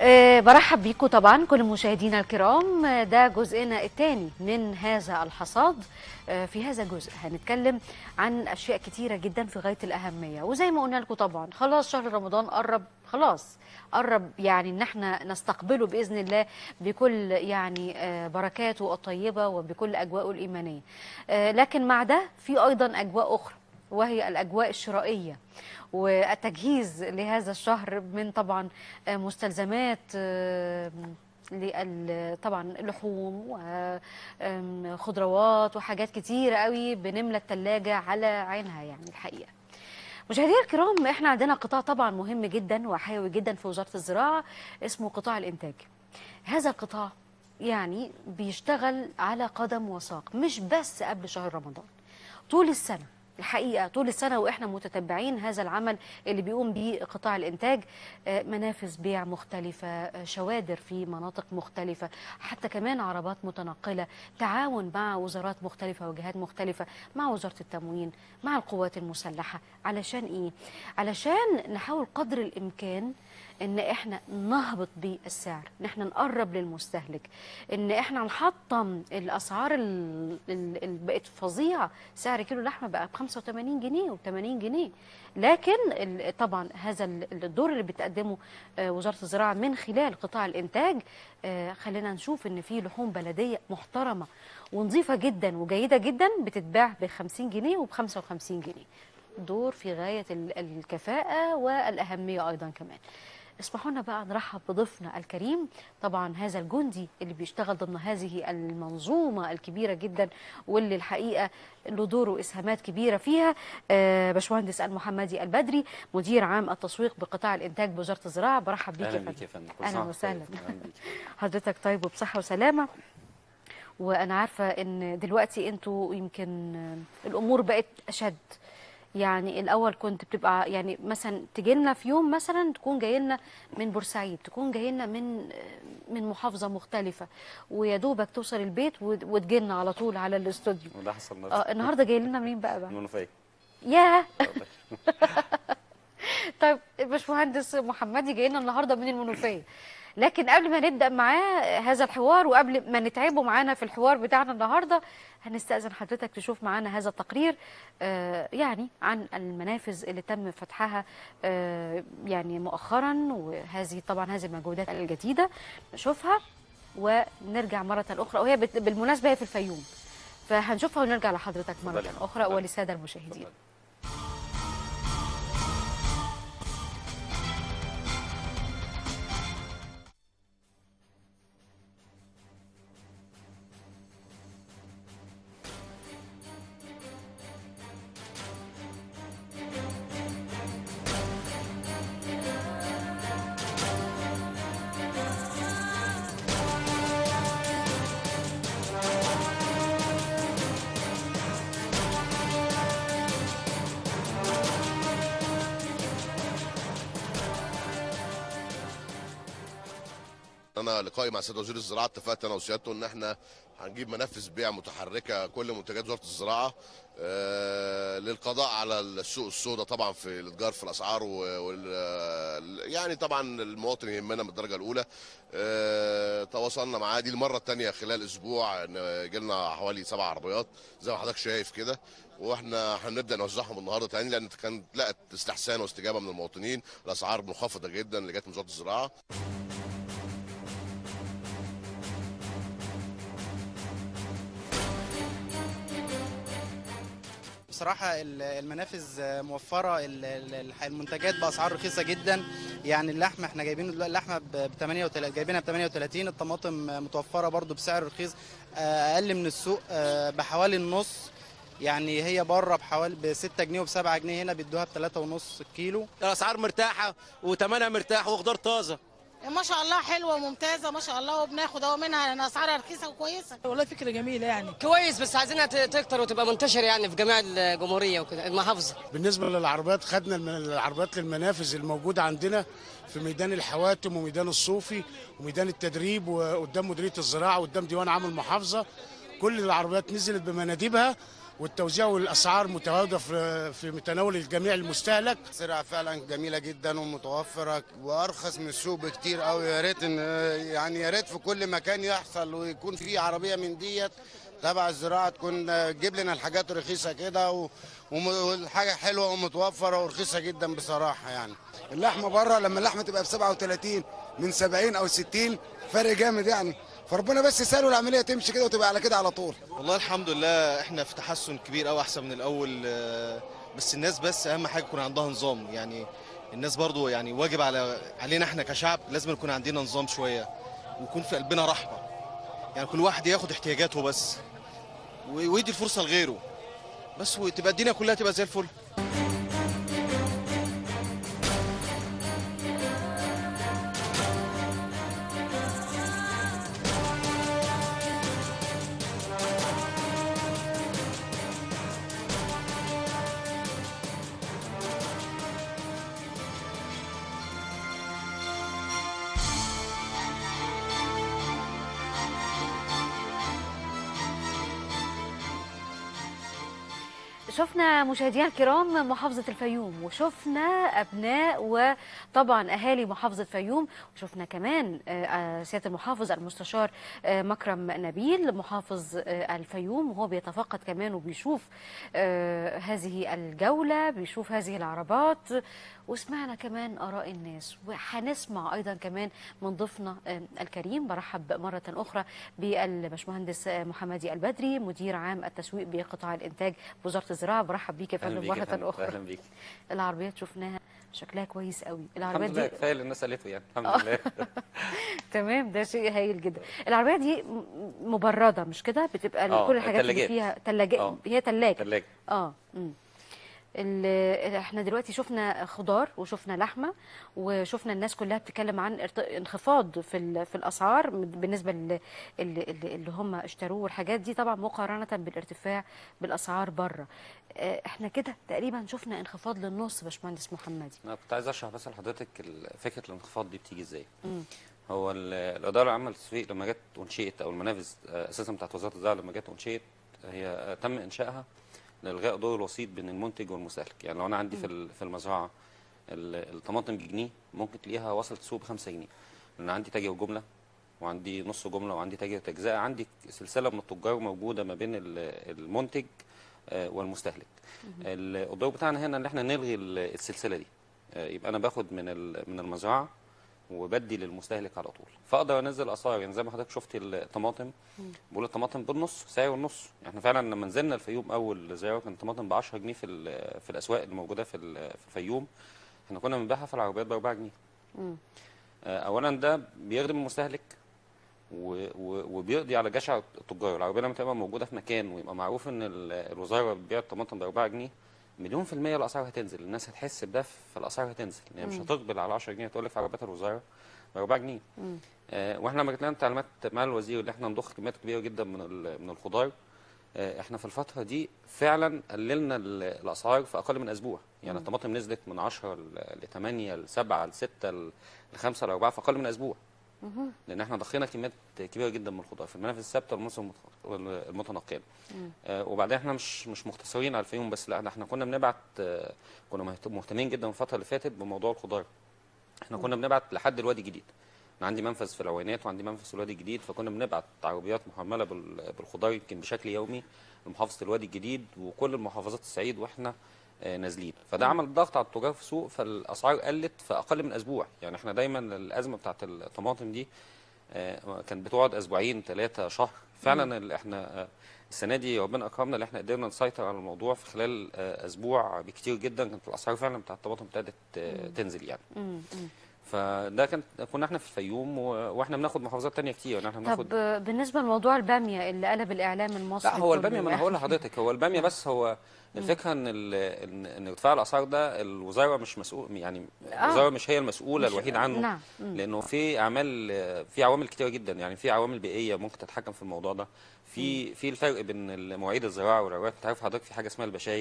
أه برحب بيكم طبعا كل مشاهدينا الكرام آه، ده جزءنا الثاني من هذا الحصاد آه، في هذا الجزء هنتكلم عن اشياء كتيره جدا في غايه الاهميه وزي ما قلنا لكم طبعا خلاص شهر رمضان قرب خلاص قرب يعني ان احنا نستقبله باذن الله بكل يعني آه، بركاته الطيبه وبكل اجواءه الايمانيه آه، لكن مع ده في ايضا اجواء اخرى وهي الاجواء الشرائيه والتجهيز لهذا الشهر من طبعا آه، مستلزمات آه، لل- طبعا لحوم وخضروات وحاجات كتيرة قوي بنملى التلاجة على عينها يعني الحقيقة مشاهدينا الكرام احنا عندنا قطاع طبعا مهم جدا وحيوي جدا في وزارة الزراعة اسمه قطاع الانتاج هذا القطاع يعني بيشتغل على قدم وساق مش بس قبل شهر رمضان طول السنة الحقيقة طول السنة وإحنا متتبعين هذا العمل اللي بيقوم به قطاع الإنتاج آه، منافذ بيع مختلفة آه، شوادر في مناطق مختلفة حتى كمان عربات متنقلة تعاون مع وزارات مختلفة وجهات مختلفة مع وزارة التموين مع القوات المسلحة علشان إيه؟ علشان نحاول قدر الإمكان ان احنا نهبط بالسعر ان احنا نقرب للمستهلك ان احنا نحطم الاسعار اللي بقت فظيعه سعر كيلو اللحمه بقى ب 85 جنيه و80 جنيه لكن ال- طبعا هذا ال- الدور اللي بتقدمه آه، وزاره الزراعه من خلال قطاع الانتاج آه، خلينا نشوف ان في لحوم بلديه محترمه ونظيفه جدا وجيده جدا بتتباع ب 50 جنيه وب 55 جنيه دور في غايه ال- الكفاءه والاهميه ايضا كمان اسمحوا لنا بقى نرحب بضيفنا الكريم طبعا هذا الجندي اللي بيشتغل ضمن هذه المنظومه الكبيره جدا واللي الحقيقه له دور واسهامات كبيره فيها آه، باشمهندس المحمدي البدري مدير عام التسويق بقطاع الانتاج بوزاره الزراعه برحب بيك اهلا يا بيك يا فندم فندم كل اهلا سنة وأنت وسهلا طيب. أهلا بيك. حضرتك طيب وبصحه وسلامه وانا عارفه ان دلوقتي انتوا يمكن آه، الامور بقت اشد يعني الاول كنت بتبقى يعني مثلا تجي لنا في يوم مثلا تكون جاي لنا من بورسعيد تكون جاي لنا من من محافظه مختلفه ويا دوبك توصل البيت وتجي لنا على طول على الاستوديو وده حصل اه النهارده النهارده جاي لنا منين بقى بقى المنوفيه ياه طيب باشمهندس محمدي جاي لنا النهارده من المنوفيه لكن قبل ما نبدا معاه هذا الحوار وقبل ما نتعبوا معانا في الحوار بتاعنا النهارده هنستأذن حضرتك تشوف معانا هذا التقرير آه، يعني عن المنافذ اللي تم فتحها آه، يعني مؤخرا وهذه طبعا هذه المجهودات الجديده نشوفها ونرجع مره اخرى وهي بت- بالمناسبه هي في الفيوم فهنشوفها ونرجع لحضرتك مره اتفضلي. اخرى اتفضلي. وللساده المشاهدين اتفضل. انا لقائي مع سيد وزير الزراعه اتفقت انا وسيادته ان احنا هنجيب منافذ بيع متحركه كل منتجات وزاره الزراعه آه، للقضاء على السوق السوداء طبعا في الاتجار في الاسعار و- وال آه، يعني طبعا المواطن يهمنا من الدرجه الاولى آه، تواصلنا معاه دي المره الثانيه خلال اسبوع ان جالنا حوالي سبع عربيات زي ما حضرتك شايف كده واحنا هنبدا نوزعهم النهارده تاني لان كانت لقت استحسان واستجابه من المواطنين الاسعار منخفضه جدا اللي جت من وزاره الزراعه بصراحة ال- المنافذ موفرة ال- ال- الح- المنتجات بأسعار رخيصة جدا يعني اللحمة احنا جايبين دلوقتي اللحمة ب 38 جايبينها ب 38 الطماطم متوفرة برضو بسعر رخيص آه، أقل من السوق آه، بحوالي النص يعني هي بره بحوالي ب 6 جنيه وب 7 جنيه هنا بيدوها ب 3 ونص الكيلو الاسعار مرتاحه وثمنها مرتاح وخضار طازه ما شاء الله حلوه وممتازه ما شاء الله وبناخد اهو منها لان اسعارها رخيصه وكويسه والله فكرة جميلة يعني كويس بس عايزينها ت- تكتر وتبقى منتشره يعني في جميع الجمهوريه وكده المحافظه بالنسبة للعربيات خدنا الم- العربيات للمنافذ الموجودة عندنا في ميدان الحواتم وميدان الصوفي وميدان التدريب وقدام مديرية الزراعة وقدام ديوان عام المحافظة كل العربيات نزلت بمناديبها والتوزيع والاسعار متواجده في في متناول الجميع المستهلك سلع فعلا جميله جدا ومتوفره وارخص من السوق بكتير قوي يا ريت ان يعني يا ريت في كل مكان يحصل ويكون في عربيه من ديت تبع الزراعه تكون تجيب لنا الحاجات رخيصه كده و- وم- والحاجه حلوه ومتوفره ورخيصه جدا بصراحه يعني اللحمه بره لما اللحمه تبقى ب 37 من 70 او 60 فرق جامد يعني فربنا بس يسهل والعمليه تمشي كده وتبقى على كده على طول والله الحمد لله احنا في تحسن كبير قوي احسن من الاول آه، بس الناس بس اهم حاجه يكون عندها نظام يعني الناس برضو يعني واجب على علينا احنا كشعب لازم يكون عندنا نظام شويه ويكون في قلبنا رحمه يعني كل واحد ياخد احتياجاته بس و- ويدي الفرصه لغيره بس وتبقى الدنيا كلها تبقى زي الفل شفنا مشاهدينا الكرام محافظة الفيوم وشفنا أبناء وطبعا أهالي محافظة الفيوم وشفنا كمان آه، آه، سيادة المحافظ المستشار آه، مكرم نبيل محافظ آه، الفيوم وهو بيتفقد كمان وبيشوف آه، هذه الجولة بيشوف هذه العربات وسمعنا كمان آراء الناس وهنسمع أيضا كمان من ضيفنا آه، الكريم برحب مرة أخرى بالباشمهندس آه، محمدي البدري مدير عام التسويق بقطاع الإنتاج بوزارة الزراعة برحب بيك يا اهلا فندم بيك يا مرة فندم. أخرى اهلا بيك العربيات شفناها شكلها كويس قوي الحمد العربيات لله دي كفايه اللي الناس قالته يعني آه. الحمد لله تمام ده شيء هايل جدا العربية دي م- مبردة مش كده بتبقى آه، كل الحاجات اللي تلاجات. فيها تلاجات آه. هي تلاجة تلاجة اه امم ال- احنا دلوقتي شفنا خضار وشفنا لحمه وشفنا الناس كلها بتتكلم عن ارت- انخفاض في ال- في الاسعار بالنسبه لل- اللي, اللي اللي هم اشتروه والحاجات دي طبعا مقارنه بالارتفاع بالاسعار بره اه، احنا كده تقريبا شفنا انخفاض للنص باشمهندس محمدي انا كنت عايز اشرح بس لحضرتك ال- فكره الانخفاض دي بتيجي ازاي مم. هو ال- الاداره العامه للتسويق لما جت انشئت او المنافذ آه، اساسا بتاعت وزاره الزراعه لما جت انشئت هي آه، تم انشائها لالغاء دور الوسيط بين المنتج والمستهلك يعني لو انا عندي في ال- في المزرعه ال- الطماطم بجنيه ممكن تلاقيها وصلت السوق ب 5 جنيه لان عندي تاجر جمله وعندي نص جمله وعندي تاجر تجزئه عندي سلسله من التجار موجوده ما بين ال- المنتج آه، والمستهلك ال- الدور بتاعنا هنا ان احنا نلغي ال- السلسله دي آه، يبقى انا باخد من ال- من المزرعه وبدي للمستهلك على طول فاقدر انزل اسعار يعني زي ما حضرتك شفت الطماطم بقول الطماطم بالنص سعر النص احنا فعلا لما نزلنا الفيوم اول زياره كان الطماطم ب 10 جنيه في ال- في الاسواق الموجوده في ال- في الفيوم احنا كنا بنبيعها في العربيات ب 4 جنيه مم. آه، اولا ده بيخدم المستهلك و- و- وبيقضي على جشع التجار العربيه لما تبقى موجوده في مكان ويبقى معروف ان ال- الوزاره بتبيع الطماطم ب 4 جنيه مليون في المية الأسعار هتنزل الناس هتحس بده فالأسعار هتنزل يعني مش مم. هتقبل على 10 جنيه تقول لك في عربيات الوزارة ب 4 جنيه مم. آه واحنا لما جت لنا تعليمات مع الوزير اللي احنا نضخ كميات كبيرة جدا من ال- من الخضار آه احنا في الفترة دي فعلا قللنا ال- الأسعار في أقل من أسبوع يعني مم. الطماطم نزلت من 10 ل 8 ل 7 ل 6 ل 5 ل 4 في أقل من أسبوع مهم. لان احنا ضخينا كميات كبيره جدا من الخضار في المنافذ الثابته والمنافذ المتخ- المتنقله مم. آه وبعدين احنا مش مش مقتصرين على الفيوم بس لا ده احنا كنا بنبعت آه كنا مهت- مهتمين جدا الفتره اللي فاتت بموضوع الخضار احنا كنا بنبعت لحد الوادي الجديد انا عندي منفذ في العوينات وعندي منفذ في الوادي الجديد فكنا بنبعت عربيات محمله بال- بالخضار يمكن بشكل يومي لمحافظه الوادي الجديد وكل المحافظات الصعيد واحنا آه، نازلين فده عمل ضغط على التجار في السوق فالاسعار قلت في اقل من اسبوع يعني احنا دايما الازمه بتاعت الطماطم دي آه، كانت بتقعد اسبوعين ثلاثه شهر فعلا ال- احنا آه، السنه دي ربنا اكرمنا ان احنا قدرنا نسيطر على الموضوع في خلال آه، اسبوع بكتير جدا كانت الاسعار فعلا بتاعت الطماطم ابتدت آه، تنزل يعني مم. مم. فده كان كنا احنا في الفيوم و- واحنا بناخد محافظات تانية كتير يعني احنا بناخد طب آه، بالنسبه لموضوع الباميه اللي قلب الاعلام المصري لا هو كله الباميه ما انا يعني. هقول لحضرتك هو الباميه بس هو الفكره ان ال- ان ان ارتفاع الاسعار ده الوزاره مش مسؤول يعني آه. الوزاره مش هي المسؤوله مش- الوحيده عنه نعم. مم. لانه في اعمال في عوامل كتيره جدا يعني في عوامل بيئيه ممكن تتحكم في الموضوع ده في في الفرق بين مواعيد الزراعه والروايات انت عارف حضرتك في حاجه اسمها البشاير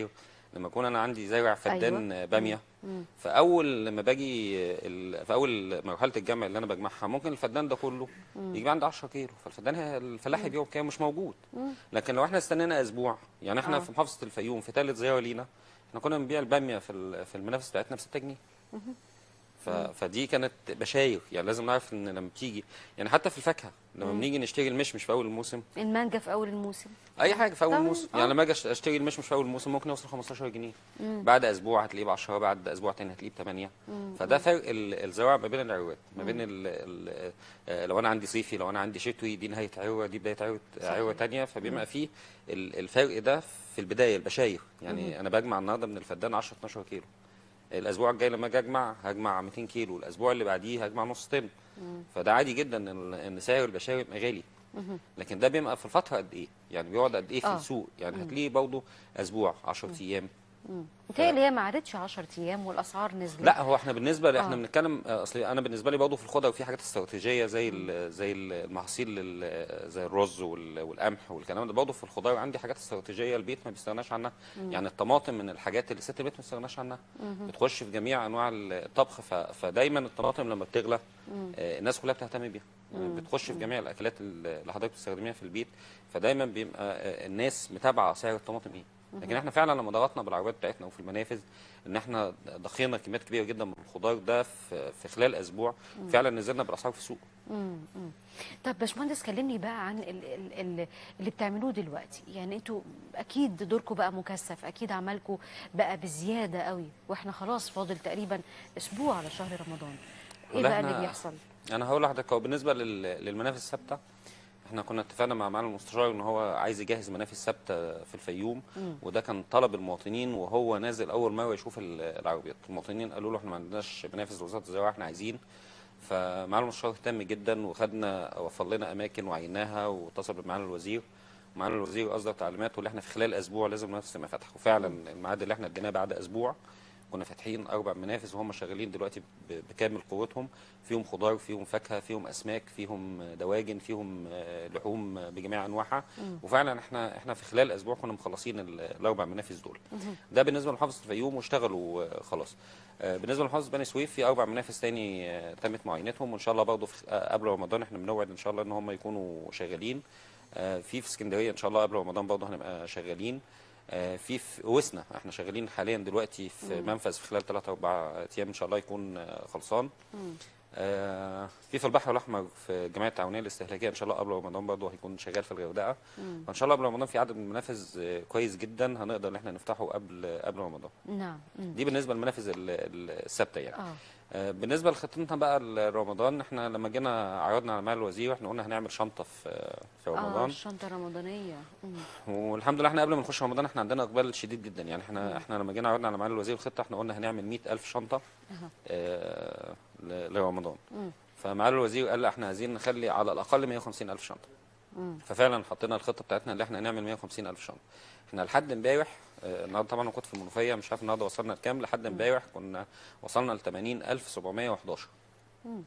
لما اكون انا عندي زارع فدان أيوة. باميه مم. فاول لما باجي ال- في اول مرحله الجمع اللي انا بجمعها ممكن الفدان ده كله مم. يجي عندي 10 كيلو فالفدان هي- الفلاح مم. يبيعه بكام مش موجود مم. لكن لو احنا استنينا اسبوع يعني احنا آه. في محافظه الفيوم في ثالث زياره لينا احنا كنا بنبيع الباميه في ال- في المنافس بتاعتنا ب 6 جنيه مهم. ف... فدي كانت بشاير يعني لازم نعرف ان لما بتيجي يعني حتى في الفاكهه لما مم. بنيجي نشتري المشمش في اول الموسم المانجا في اول الموسم اي حاجه في اول طبعاً. موسم آه. يعني لما اجي أشت- اشتري المشمش في اول موسم ممكن يوصل 15 جنيه مم. بعد اسبوع هتلاقيه ب 10 بعد اسبوع تاني هتلاقيه ب 8 مم. فده فرق ال- الزراعه ما بين العروات ما بين ال ال آه، لو انا عندي صيفي لو انا عندي شتوي دي نهايه عروه دي بدايه عروه صحيح. عروه تانيه فبيبقى مم. فيه ال- الفرق ده في البدايه البشاير مم. يعني انا بجمع النهارده من الفدان 10 12 كيلو الاسبوع الجاي لما اجي اجمع هجمع 200 كيلو الاسبوع اللي بعديه هجمع نص طن مم. فده عادي جدا ان ان سعر البشاير يبقى غالي مهم. لكن ده بيبقى في الفتره قد ايه يعني بيقعد قد ايه في آه. السوق يعني مم. هتلاقيه برضه اسبوع 10 مم. ايام مم. متهيألي هي ما عادتش 10 ايام والاسعار نزلت لا هو احنا بالنسبه آه. احنا بنتكلم آه، اصل انا بالنسبه لي برضه في الخضر في حاجات استراتيجيه زي ال- زي المحاصيل ال- زي الرز وال- والقمح والكلام ده برضه في الخضار عندي حاجات استراتيجيه البيت ما بيستغناش عنها مم. يعني الطماطم من الحاجات اللي ست البيت ما بيستغناش عنها مهم. بتخش في جميع انواع الطبخ ف- فدايما الطماطم لما بتغلى مم. آه، الناس كلها بتهتم بيها يعني مم. بتخش في جميع الاكلات اللي حضرتك بتستخدميها في البيت فدايما بيبقى آه، الناس متابعه سعر الطماطم ايه لكن مهم. احنا فعلا لما ضغطنا بالعربيات بتاعتنا وفي المنافذ ان احنا ضخينا كميات كبيره جدا من الخضار ده في في خلال اسبوع مم. فعلا نزلنا بالاسعار في السوق مم. مم. طب باشمهندس كلمني بقى عن ال- ال- ال- اللي بتعملوه دلوقتي يعني انتوا اكيد دوركم بقى مكثف اكيد عملكم بقى بزياده قوي واحنا خلاص فاضل تقريبا اسبوع على شهر رمضان ايه والله بقى اللي احنا- بيحصل انا هقول لحضرتك هو بالنسبه لل- للمنافذ الثابته احنا كنا اتفقنا مع معالي المستشار ان هو عايز يجهز منافذ ثابته في الفيوم مم. وده كان طلب المواطنين وهو نازل اول مره يشوف ال- العربيات المواطنين قالوا له احنا ما عندناش منافذ لوزاره الزراعه احنا عايزين فمعالي المستشار اهتم جدا وخدنا وفر لنا اماكن وعيناها واتصل بمعالي الوزير معالي الوزير اصدر تعليماته اللي احنا في خلال اسبوع لازم المنافذ تبقى فاتحه وفعلا الميعاد اللي احنا اديناه بعد اسبوع كنا فاتحين اربع منافذ وهم شغالين دلوقتي ب- بكامل قوتهم فيهم خضار فيهم فاكهه فيهم اسماك فيهم دواجن فيهم آه، لحوم بجميع انواعها مم. وفعلا احنا احنا في خلال اسبوع كنا مخلصين ال- الاربع منافذ دول مهم. ده بالنسبه لمحافظه الفيوم واشتغلوا آه، خلاص آه، بالنسبه لمحافظه بني سويف في اربع منافذ تاني آه، تمت معاينتهم وان شاء الله برضه في- آه، قبل رمضان احنا بنوعد ان شاء الله ان هم يكونوا شغالين آه، في في اسكندريه ان شاء الله قبل رمضان برضه هنبقى شغالين آه، في في وسنا احنا شغالين حاليا دلوقتي في مم. منفذ في خلال 3 4 ايام ان شاء الله يكون آه، خلصان مم. آه، في في البحر الاحمر في الجمعيه التعاونيه الاستهلاكيه ان شاء الله قبل رمضان برضه هيكون شغال في الغردقه مم. فان شاء الله قبل رمضان في عدد من المنافذ آه، كويس جدا هنقدر ان احنا نفتحه قبل قبل رمضان نعم مم. دي بالنسبه للمنافذ ال- ال- الثابته يعني اه آه، بالنسبه لخطتنا بقى لرمضان احنا لما جينا عرضنا على معالي الوزير احنا قلنا هنعمل شنطه في في اه رمضان الشنطه الرمضانيه مم. والحمد لله احنا قبل ما نخش رمضان احنا عندنا اقبال شديد جدا يعني مم. احنا احنا لما جينا عرضنا على معالي الوزير الخطه احنا قلنا هنعمل 100000 شنطه أها. آه، ل- لرمضان مم. فمعالي الوزير قال لا احنا عايزين نخلي على الاقل 150000 شنطه مم. ففعلا حطينا الخطه بتاعتنا اللي احنا نعمل 150000 شنطه احنا لحد امبارح آه، النهارده طبعا انا كنت في المنوفيه مش عارف النهارده وصلنا لكام لحد امبارح كنا وصلنا ل 80711 مم.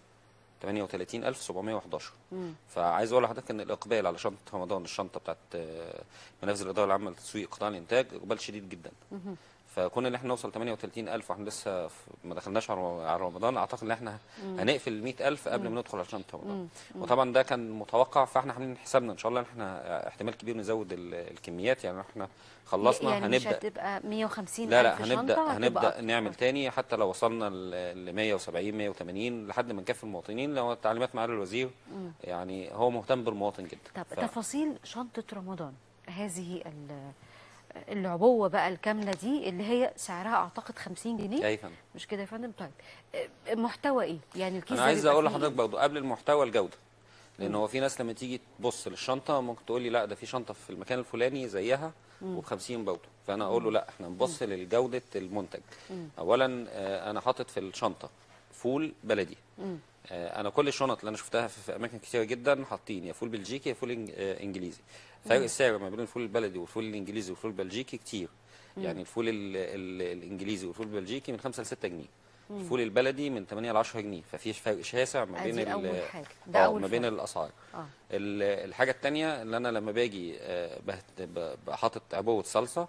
38711 مم. فعايز اقول لحضرتك ان الاقبال على شنطه رمضان الشنطه بتاعت آه، منافذ الاداره العامه لتسويق قطاع الانتاج اقبال شديد جدا مهم. فكون ان احنا نوصل 38000 واحنا لسه في- ما دخلناش على على رمضان اعتقد ان احنا مم. هنقفل ال 100000 قبل مم. ما ندخل على شنطه رمضان مم. مم. وطبعا ده كان متوقع فاحنا عاملين حسابنا ان شاء الله ان احنا احتمال كبير نزود ال- الكميات يعني احنا خلصنا يعني مش هنبدا هتبقى 150 لا لا ألف هنبدا شنطة هنبدا هتبقى نعمل تاني حتى لو وصلنا ل 170 180 لحد ما نكفي المواطنين لو تعليمات معالي الوزير مم. يعني هو مهتم بالمواطن جدا طب ف- تفاصيل شنطة رمضان هذه ال- العبوة بقى الكاملة دي اللي هي سعرها أعتقد 50 جنيه أي فندم. مش كده يا فندم طيب آه، محتوى إيه يعني الكيس انا ده عايز بيبقى اقول فيه لحضرتك برضه قبل المحتوى الجوده لان هو في ناس لما تيجي تبص للشنطه ممكن تقول لي لا ده في شنطه في المكان الفلاني زيها مم. وب 50 برضه فانا اقول له لا احنا نبص لجوده المنتج مم. اولا آه، انا حاطط في الشنطه فول بلدي مم. آه، انا كل الشنط اللي انا شفتها في في اماكن كتيره جدا حاطين يا فول بلجيكي يا فول إنج- آه، انجليزي فرق مم. السعر ما بين الفول البلدي والفول الانجليزي والفول البلجيكي كتير مم. يعني الفول ال ال الانجليزي والفول البلجيكي من 5 ل 6 جنيه مم. الفول البلدي من 8 ل 10 جنيه ففي فرق شاسع ما بين أدي ال- أول حاجة. ده آه، أول ما بين فرق. الاسعار آه. ال- الحاجه الثانيه اللي انا لما باجي آه، بهت- ب- بحاطط عبوه صلصه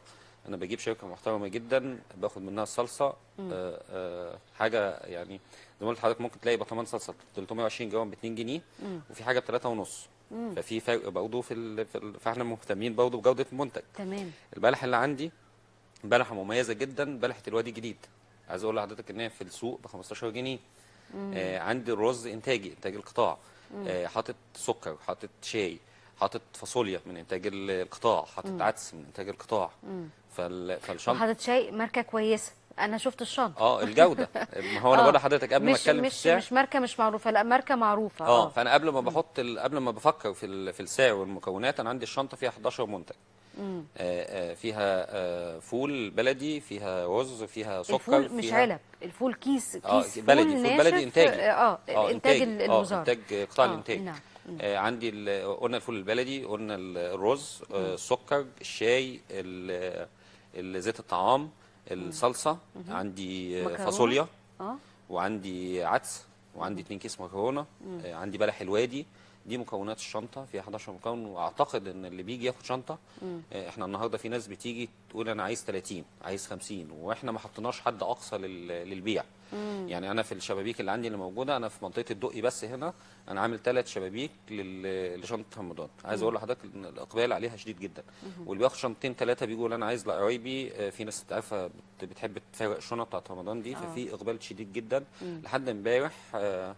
انا بجيب شركه محترمه جدا باخد منها الصلصه مم. آه آه حاجه يعني زي ما قلت لحضرتك ممكن تلاقي برطمان صلصه 320 جرام ب 2 جنيه مم. وفي حاجه ب 3 ونص مم. ففي فرق برضه في, ال... في ال... فاحنا مهتمين برضه بجوده المنتج تمام البلح اللي عندي بلحه مميزه جدا بلحه الوادي الجديد عايز اقول لحضرتك ان هي في السوق ب 15 جنيه مم. آه عندي الرز انتاجي انتاج القطاع مم. آه حاطط سكر حاطط شاي حاطط فاصوليا من انتاج ال- القطاع حاطط مم. عدس من انتاج القطاع مم. فال... فالشنطه وحاطط شيء ماركه كويسه انا شفت الشنطه اه الجوده ما هو انا آه. بقول لحضرتك قبل ما مش اتكلم في مش السعر مش ماركه مش معروفه لا ماركه معروفه اه فانا قبل ما بحط ال... قبل ما بفكر في ال... في السعر والمكونات انا عندي الشنطه فيها 11 منتج مم. آه، آه، فيها آه، فول بلدي فيها رز فيها سكر الفول مش فيها علب الفول كيس اه كيس بلدي فول فول ناشف بلدي انتاجي اه آه، انتاج إنتاجي. الوزاره اه انتاج قطاع آه، الانتاج نعم مم. آه عندي ال- قلنا الفول البلدي قلنا ال- الرز آه السكر الشاي ال- ال- زيت الطعام الصلصه مهم. عندي آه، مكرونة. فاصوليا اه وعندي عدس وعندي 2 كيس مكرونه مم. آه عندي بلح الوادي دي مكونات الشنطه فيها 11 مكون واعتقد ان اللي بيجي ياخد شنطه مم. آه، احنا النهارده في ناس بتيجي تقول انا عايز 30 عايز 50 واحنا ما حطيناش حد اقصى لل- للبيع مم. يعني انا في الشبابيك اللي عندي اللي موجوده انا في منطقه الدقي بس هنا انا عامل ثلاث شبابيك لل- لشنطه رمضان عايز مم. اقول لحضرتك ان الاقبال عليها شديد جدا مهم. واللي بياخد شنطتين ثلاثه بيجوا انا عايز لقرايبي آه، في ناس عارفه بت- بتحب تفرق الشنط بتاعت رمضان دي آه. ففي اقبال شديد جدا مم. لحد امبارح آه،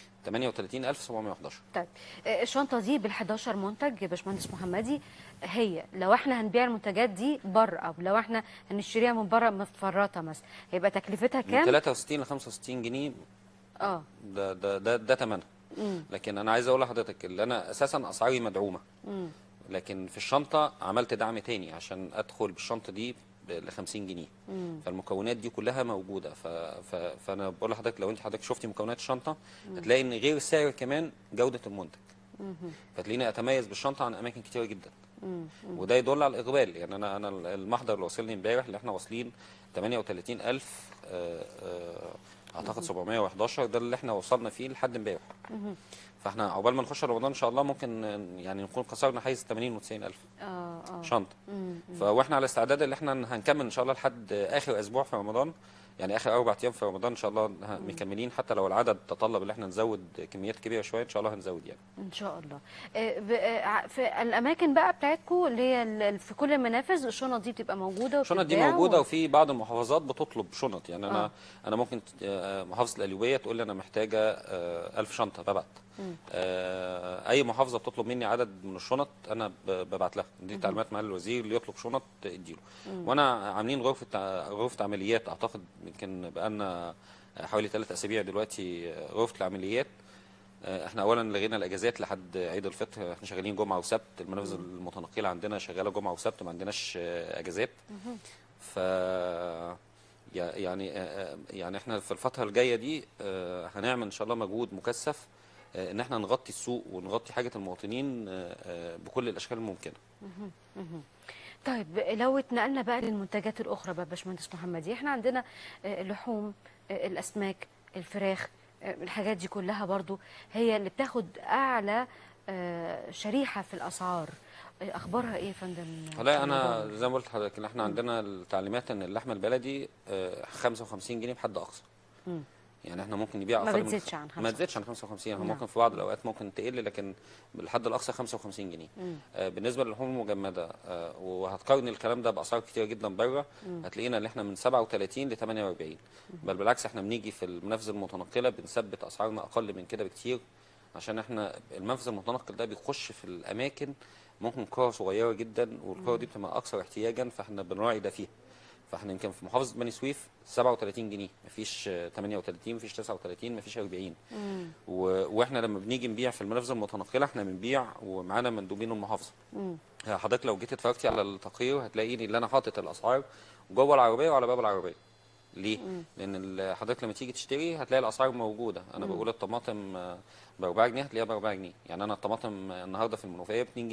38711 طيب آه، الشنطه دي بال 11 منتج يا باشمهندس محمدي هي لو احنا هنبيع المنتجات دي بره او لو احنا هنشتريها من بره متفرطه مثلا هيبقى تكلفتها من كام؟ 63 ل 65 جنيه اه ده ده ده, ده ثمنها مم. لكن انا عايز اقول لحضرتك اللي انا اساسا اسعاري مدعومه مم. لكن في الشنطه عملت دعم تاني عشان ادخل بالشنطه دي ل 50 جنيه مم. فالمكونات دي كلها موجوده ف... ف... فانا بقول لحضرتك لو انت حضرتك شفتي مكونات الشنطه مم. هتلاقي ان غير السعر كمان جوده المنتج مم. فتلاقيني اتميز بالشنطه عن اماكن كتيره جدا مم. مم. وده يدل على الاقبال يعني انا انا المحضر اللي وصلني امبارح اللي احنا واصلين 38000 آه، آه، اعتقد 711 ده اللي احنا وصلنا فيه لحد امبارح مم. فاحنا عقبال ما نخش رمضان ان شاء الله ممكن آه، يعني نكون كسرنا حيز 80 و90 الف اه اه شنطه مم. مم. فواحنا على استعداد اللي احنا هنكمل ان شاء الله لحد اخر اسبوع في رمضان يعني اخر اربع ايام في رمضان ان شاء الله ه- مكملين حتى لو العدد تطلب ان احنا نزود كميات كبيره شويه ان شاء الله هنزود يعني ان شاء الله آه، ب- آه، ع- في الاماكن بقى بتاعتكم اللي هي ال- في كل المنافذ الشنط دي بتبقى موجوده الشنط دي وبتتباع موجوده و- وفي بعض المحافظات بتطلب شنط يعني انا آه. انا ممكن آه، محافظه القليوبيه تقول لي انا محتاجه آه، 1000 شنطه ببعت مم. آه، اي محافظه بتطلب مني عدد من الشنط انا ب- ببعت لها دي مهم. تعليمات معالي الوزير اللي يطلب شنط اديله مم. وانا عاملين غرفه تع- غرفه عمليات اعتقد يمكن بقالنا حوالي ثلاث اسابيع دلوقتي آه، غرفه العمليات آه، احنا اولا لغينا الاجازات لحد عيد الفطر احنا شغالين جمعه وسبت المنافذ المتنقله عندنا شغاله جمعه وسبت ما عندناش آه، اجازات مهم. ف يع- يعني آه، آه، يعني احنا في الفتره الجايه دي آه، هنعمل ان شاء الله مجهود مكثف آه، ان احنا نغطي السوق ونغطي حاجه المواطنين آه، آه، بكل الاشكال الممكنه مهم. مهم. طيب لو اتنقلنا بقى للمنتجات الاخرى بقى باشمهندس محمدي احنا عندنا آه، اللحوم آه، الاسماك الفراخ آه، الحاجات دي كلها برضو هي اللي بتاخد اعلى آه، شريحه في الاسعار آه، اخبارها ايه يا فندم والله في انا رمضان؟ زي ما قلت لحضرتك ان احنا عندنا التعليمات ان اللحمه البلدي آه، 55 جنيه بحد اقصى مم. يعني احنا ممكن نبيع ما أقل من بتزيدش خ- عن ما 55. تزيدش عن 55 احنا نعم. ممكن في بعض الاوقات ممكن تقل لكن بالحد الاقصى 55 جنيه مم. آه، بالنسبه للحوم المجمده آه، وهتقارن الكلام ده باسعار كتير جدا بره مم. هتلاقينا ان احنا من 37 ل 48 بل بالعكس احنا بنيجي في المنافذ المتنقله بنثبت اسعارنا اقل من كده بكتير عشان احنا المنفذ المتنقل ده بيخش في الاماكن ممكن قرى صغيره جدا والقرى دي بتبقى اكثر احتياجا فاحنا بنراعي ده فيها فاحنا يمكن في محافظه بني سويف 37 جنيه مفيش آه، 38 مفيش 39 مفيش 40 مم. و... واحنا لما بنيجي نبيع في المنافذ المتنقله احنا بنبيع ومعانا مندوبين المحافظه مم. حضرتك لو جيت اتفرجتي على التقرير هتلاقيني اللي انا حاطط الاسعار جوه العربيه وعلى باب العربيه ليه؟ مم. لان ال- حضرتك لما تيجي تشتري هتلاقي الاسعار موجوده انا مم. بقول الطماطم ب 4 جنيه هتلاقيها ب 4 جنيه يعني انا الطماطم النهارده في المنوفيه ب 2 جنيه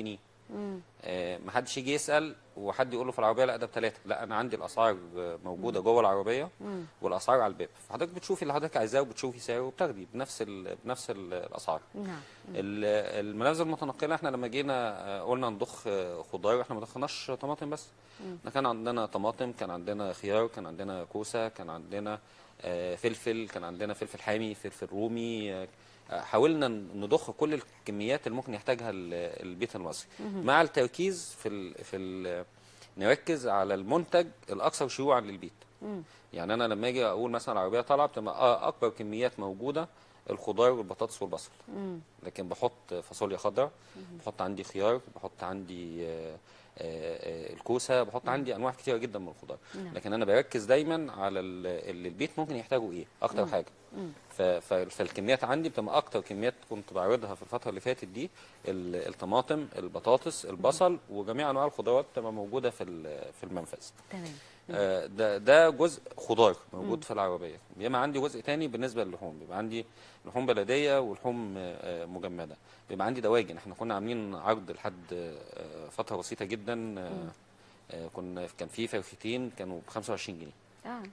مم. آه، محدش يجي يسال وحد يقول له في العربيه لا ده بثلاثه لا انا عندي الاسعار آه، موجوده جوه العربيه مم. والاسعار على الباب فحضرتك بتشوفي اللي حضرتك عايزاه وبتشوفي سعره وبتاخدي بنفس ال بنفس ال الاسعار نعم ال- المنافذ المتنقله احنا لما جينا آه، قلنا نضخ آه، خضار احنا ما ضخناش طماطم بس مم. احنا كان عندنا طماطم كان عندنا خيار كان عندنا كوسه كان عندنا آه، فلفل كان عندنا فلفل حامي فلفل رومي آه، آه، حاولنا نضخ كل الكميات اللي ممكن يحتاجها ال- البيت المصري مهم. مع التركيز في ال في ال نركز على المنتج الاكثر شيوعا للبيت مم. يعني انا لما اجي اقول مثلا العربيه طالعه بتبقى آه اكبر كميات موجوده الخضار والبطاطس والبصل مم. لكن بحط فاصوليا خضراء بحط عندي خيار بحط عندي آه، آه، آه، الكوسه بحط عندي انواع كتيره جدا من الخضار نعم. لكن انا بركز دايما على ال- اللي البيت ممكن يحتاجه ايه اكتر مم. حاجه مم. ف- ف- فالكميات عندي بتبقى اكتر كميات كنت بعرضها في الفتره اللي فاتت دي ال- الطماطم البطاطس البصل وجميع انواع الخضروات بتبقى موجوده في ال- في المنفذ تمام آه، ده ده جزء خضار موجود مم. في العربيه بيبقى عندي جزء تاني بالنسبه للحوم بيبقى عندي لحوم بلديه ولحوم آه، مجمده بيبقى عندي دواجن احنا كنا عاملين عرض لحد آه، فتره بسيطه جدا آه، آه، كنا كان في فرختين كانوا ب 25 جنيه اه آه،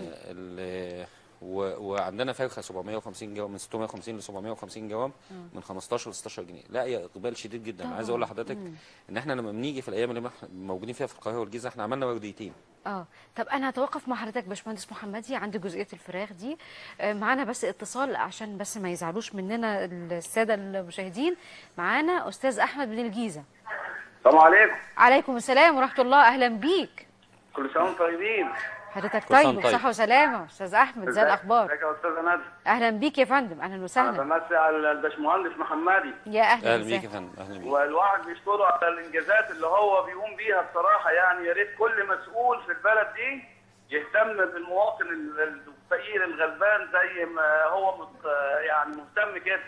ال- و- وعندنا فرخه 750 جرام من 650 ل 750 جرام من 15 ل 16 جنيه لا يا اقبال شديد جدا طبعاً. عايز اقول لحضرتك مم. ان احنا لما بنيجي في الايام اللي احنا موجودين فيها في القاهره والجيزه احنا عملنا ورديتين اه طب انا هتوقف مع حضرتك باشمهندس محمدي عند جزئيه الفراخ دي آه، معانا بس اتصال عشان بس ما يزعلوش مننا الساده المشاهدين معانا استاذ احمد من الجيزه السلام عليكم عليكم السلام ورحمه الله اهلا بيك كل سنه وانتم طيبين حضرتك كل سنة طيب وأنت طيب. وصحه وسلامه استاذ احمد زي ازيك- الاخبار ازيك يا استاذ ندى اهلا بيك يا فندم اهلا انا وسهلا بمسي على الباشمهندس محمدي يا اهلا اهلا بيك يا وسهلا فندم اهلا بيك والواحد بيشكره على الانجازات اللي هو بيقوم بيها بصراحه يعني يا ريت كل مسؤول في البلد دي يهتم بالمواطن ال- الفقير الغلبان زي ما هو مت يعني مهتم كده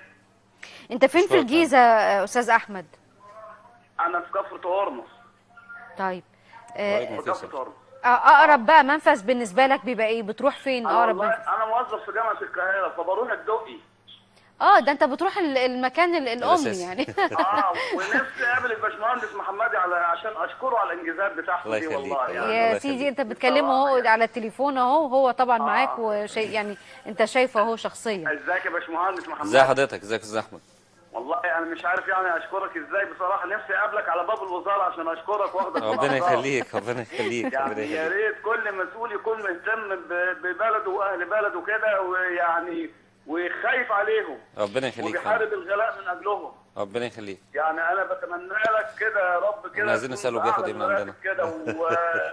انت فين في شكراً. الجيزه آه، استاذ احمد انا في كفر هرمز طيب وعليكم آه، في السلام. كفر هرمز آه، اقرب بقى منفذ بالنسبه لك بيبقى ايه بتروح فين انا اقرب والله منفذ انا موظف في جامعه القاهره فبروح الدقي اه ده انت بتروح ال- المكان ال- الامي الأساسي. يعني اه ونفسي اقابل الباشمهندس محمدي على عشان اشكره على الانجازات بتاعته الله دي يخليك. والله الله يعني يا يخليك. سيدي انت بتكلمه اهو على التليفون اهو هو طبعا معاك وشيء يعني انت شايفه اهو شخصيا ازيك يا باشمهندس محمد ازي حضرتك ازيك يا استاذ احمد والله انا مش عارف يعني اشكرك ازاي بصراحه نفسي اقابلك على باب الوزاره عشان اشكرك واخدك ربنا بالأعضاء. يخليك ربنا يخليك ربنا يعني يا يخليك ريت كل مسؤول يكون مهتم ب- ببلده واهل بلده كده ويعني وخايف عليهم ربنا يخليك يا فندم. وبيحارب الغلاء من اجلهم ربنا يخليك يعني انا بتمنى لك كده يا رب كده احنا عايزين تكون نسأله بياخد أعلى ايه من المراتب عندنا. كده و...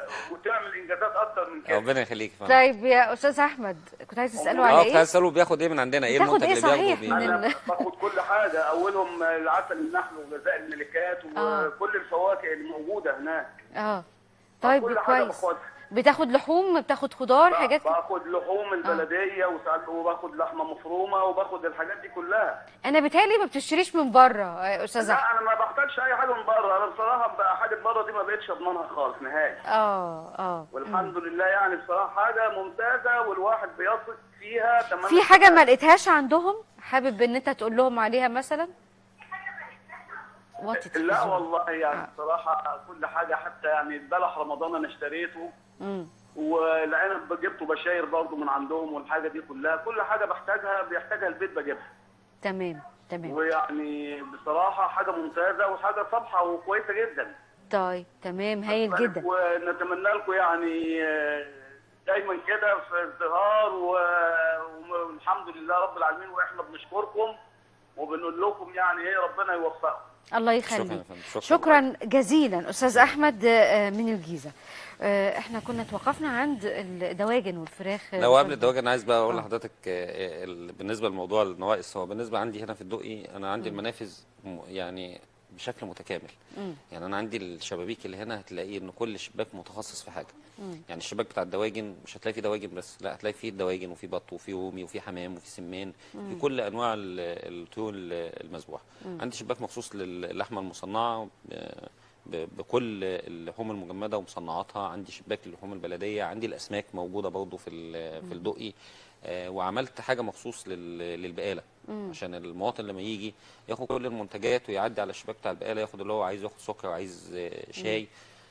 وتعمل انجازات اكتر من كده ربنا يخليك يا فندم طيب يا استاذ احمد كنت عايز تساله اه على كنت ايه عايز اساله بياخد ايه من عندنا ايه بتاخد المنتج ايه اللي بياخده صحيح من بيه ال... باخد كل حاجه اولهم العسل النحل وغذاء الملكات آه. وكل الفواكه اللي موجوده هناك اه طيب كل حاجه كويس باخدها بتاخد لحوم بتاخد خضار حاجات باخد لحوم البلديه وساعات وباخد لحمه مفرومه وباخد الحاجات دي كلها انا بيتهيألي ما بتشتريش من بره يا استاذ احمد لا انا ما بحتاجش اي حاجه من بره انا بصراحه بقى حاجه بره دي ما بقتش اضمنها خالص نهائي اه اه والحمد لله يعني بصراحه حاجه ممتازه والواحد بيثق فيها تمام في حاجه ما لقيتهاش عندهم حابب ان انت تقول لهم عليها مثلا وطي لا التلفزيون. والله يعني آه. بصراحه كل حاجه حتى يعني بلح رمضان انا اشتريته مم. والعنب جبته بشاير برضه من عندهم والحاجه دي كلها كل حاجه بحتاجها بيحتاجها البيت بجيبها تمام تمام ويعني بصراحه حاجه ممتازه وحاجه صبحه وكويسه جدا طيب تمام هايل جدا ونتمنى لكم يعني آه، دايما كده في ازدهار و- والحمد لله رب العالمين واحنا بنشكركم وبنقول لكم يعني ايه ربنا يوفقكم الله شكرا يا يخليك فندم شكرا شكرا جزيلا استاذ احمد آه، من الجيزه آه، احنا كنا توقفنا عند الدواجن والفراخ لو قبل الدواجن انا عايز بقى اقول لحضرتك آه، ال- بالنسبه لموضوع النواقص هو بالنسبه عندي هنا في الدقي انا عندي المنافذ م- يعني بشكل متكامل مم. يعني انا عندي الشبابيك اللي هنا هتلاقيه ان كل شباك متخصص في حاجه مم. يعني الشباك بتاع الدواجن مش هتلاقي فيه دواجن بس لا هتلاقي فيه دواجن وفيه بط وفيه رومي وفيه حمام وفيه سمان في كل انواع ال- الطيور ال- المذبوحه عندي شباك مخصوص للحمه المصنعه ب- ب- بكل اللحوم المجمده ومصنعاتها عندي شباك للحوم البلديه عندي الاسماك موجوده برضه في ال- في الدقي آه، وعملت حاجه مخصوص لل- للبقاله مم. عشان المواطن لما يجي ياخد كل المنتجات ويعدي على الشباك بتاع البقاله ياخد اللي هو عايز ياخد سكر وعايز آه، شاي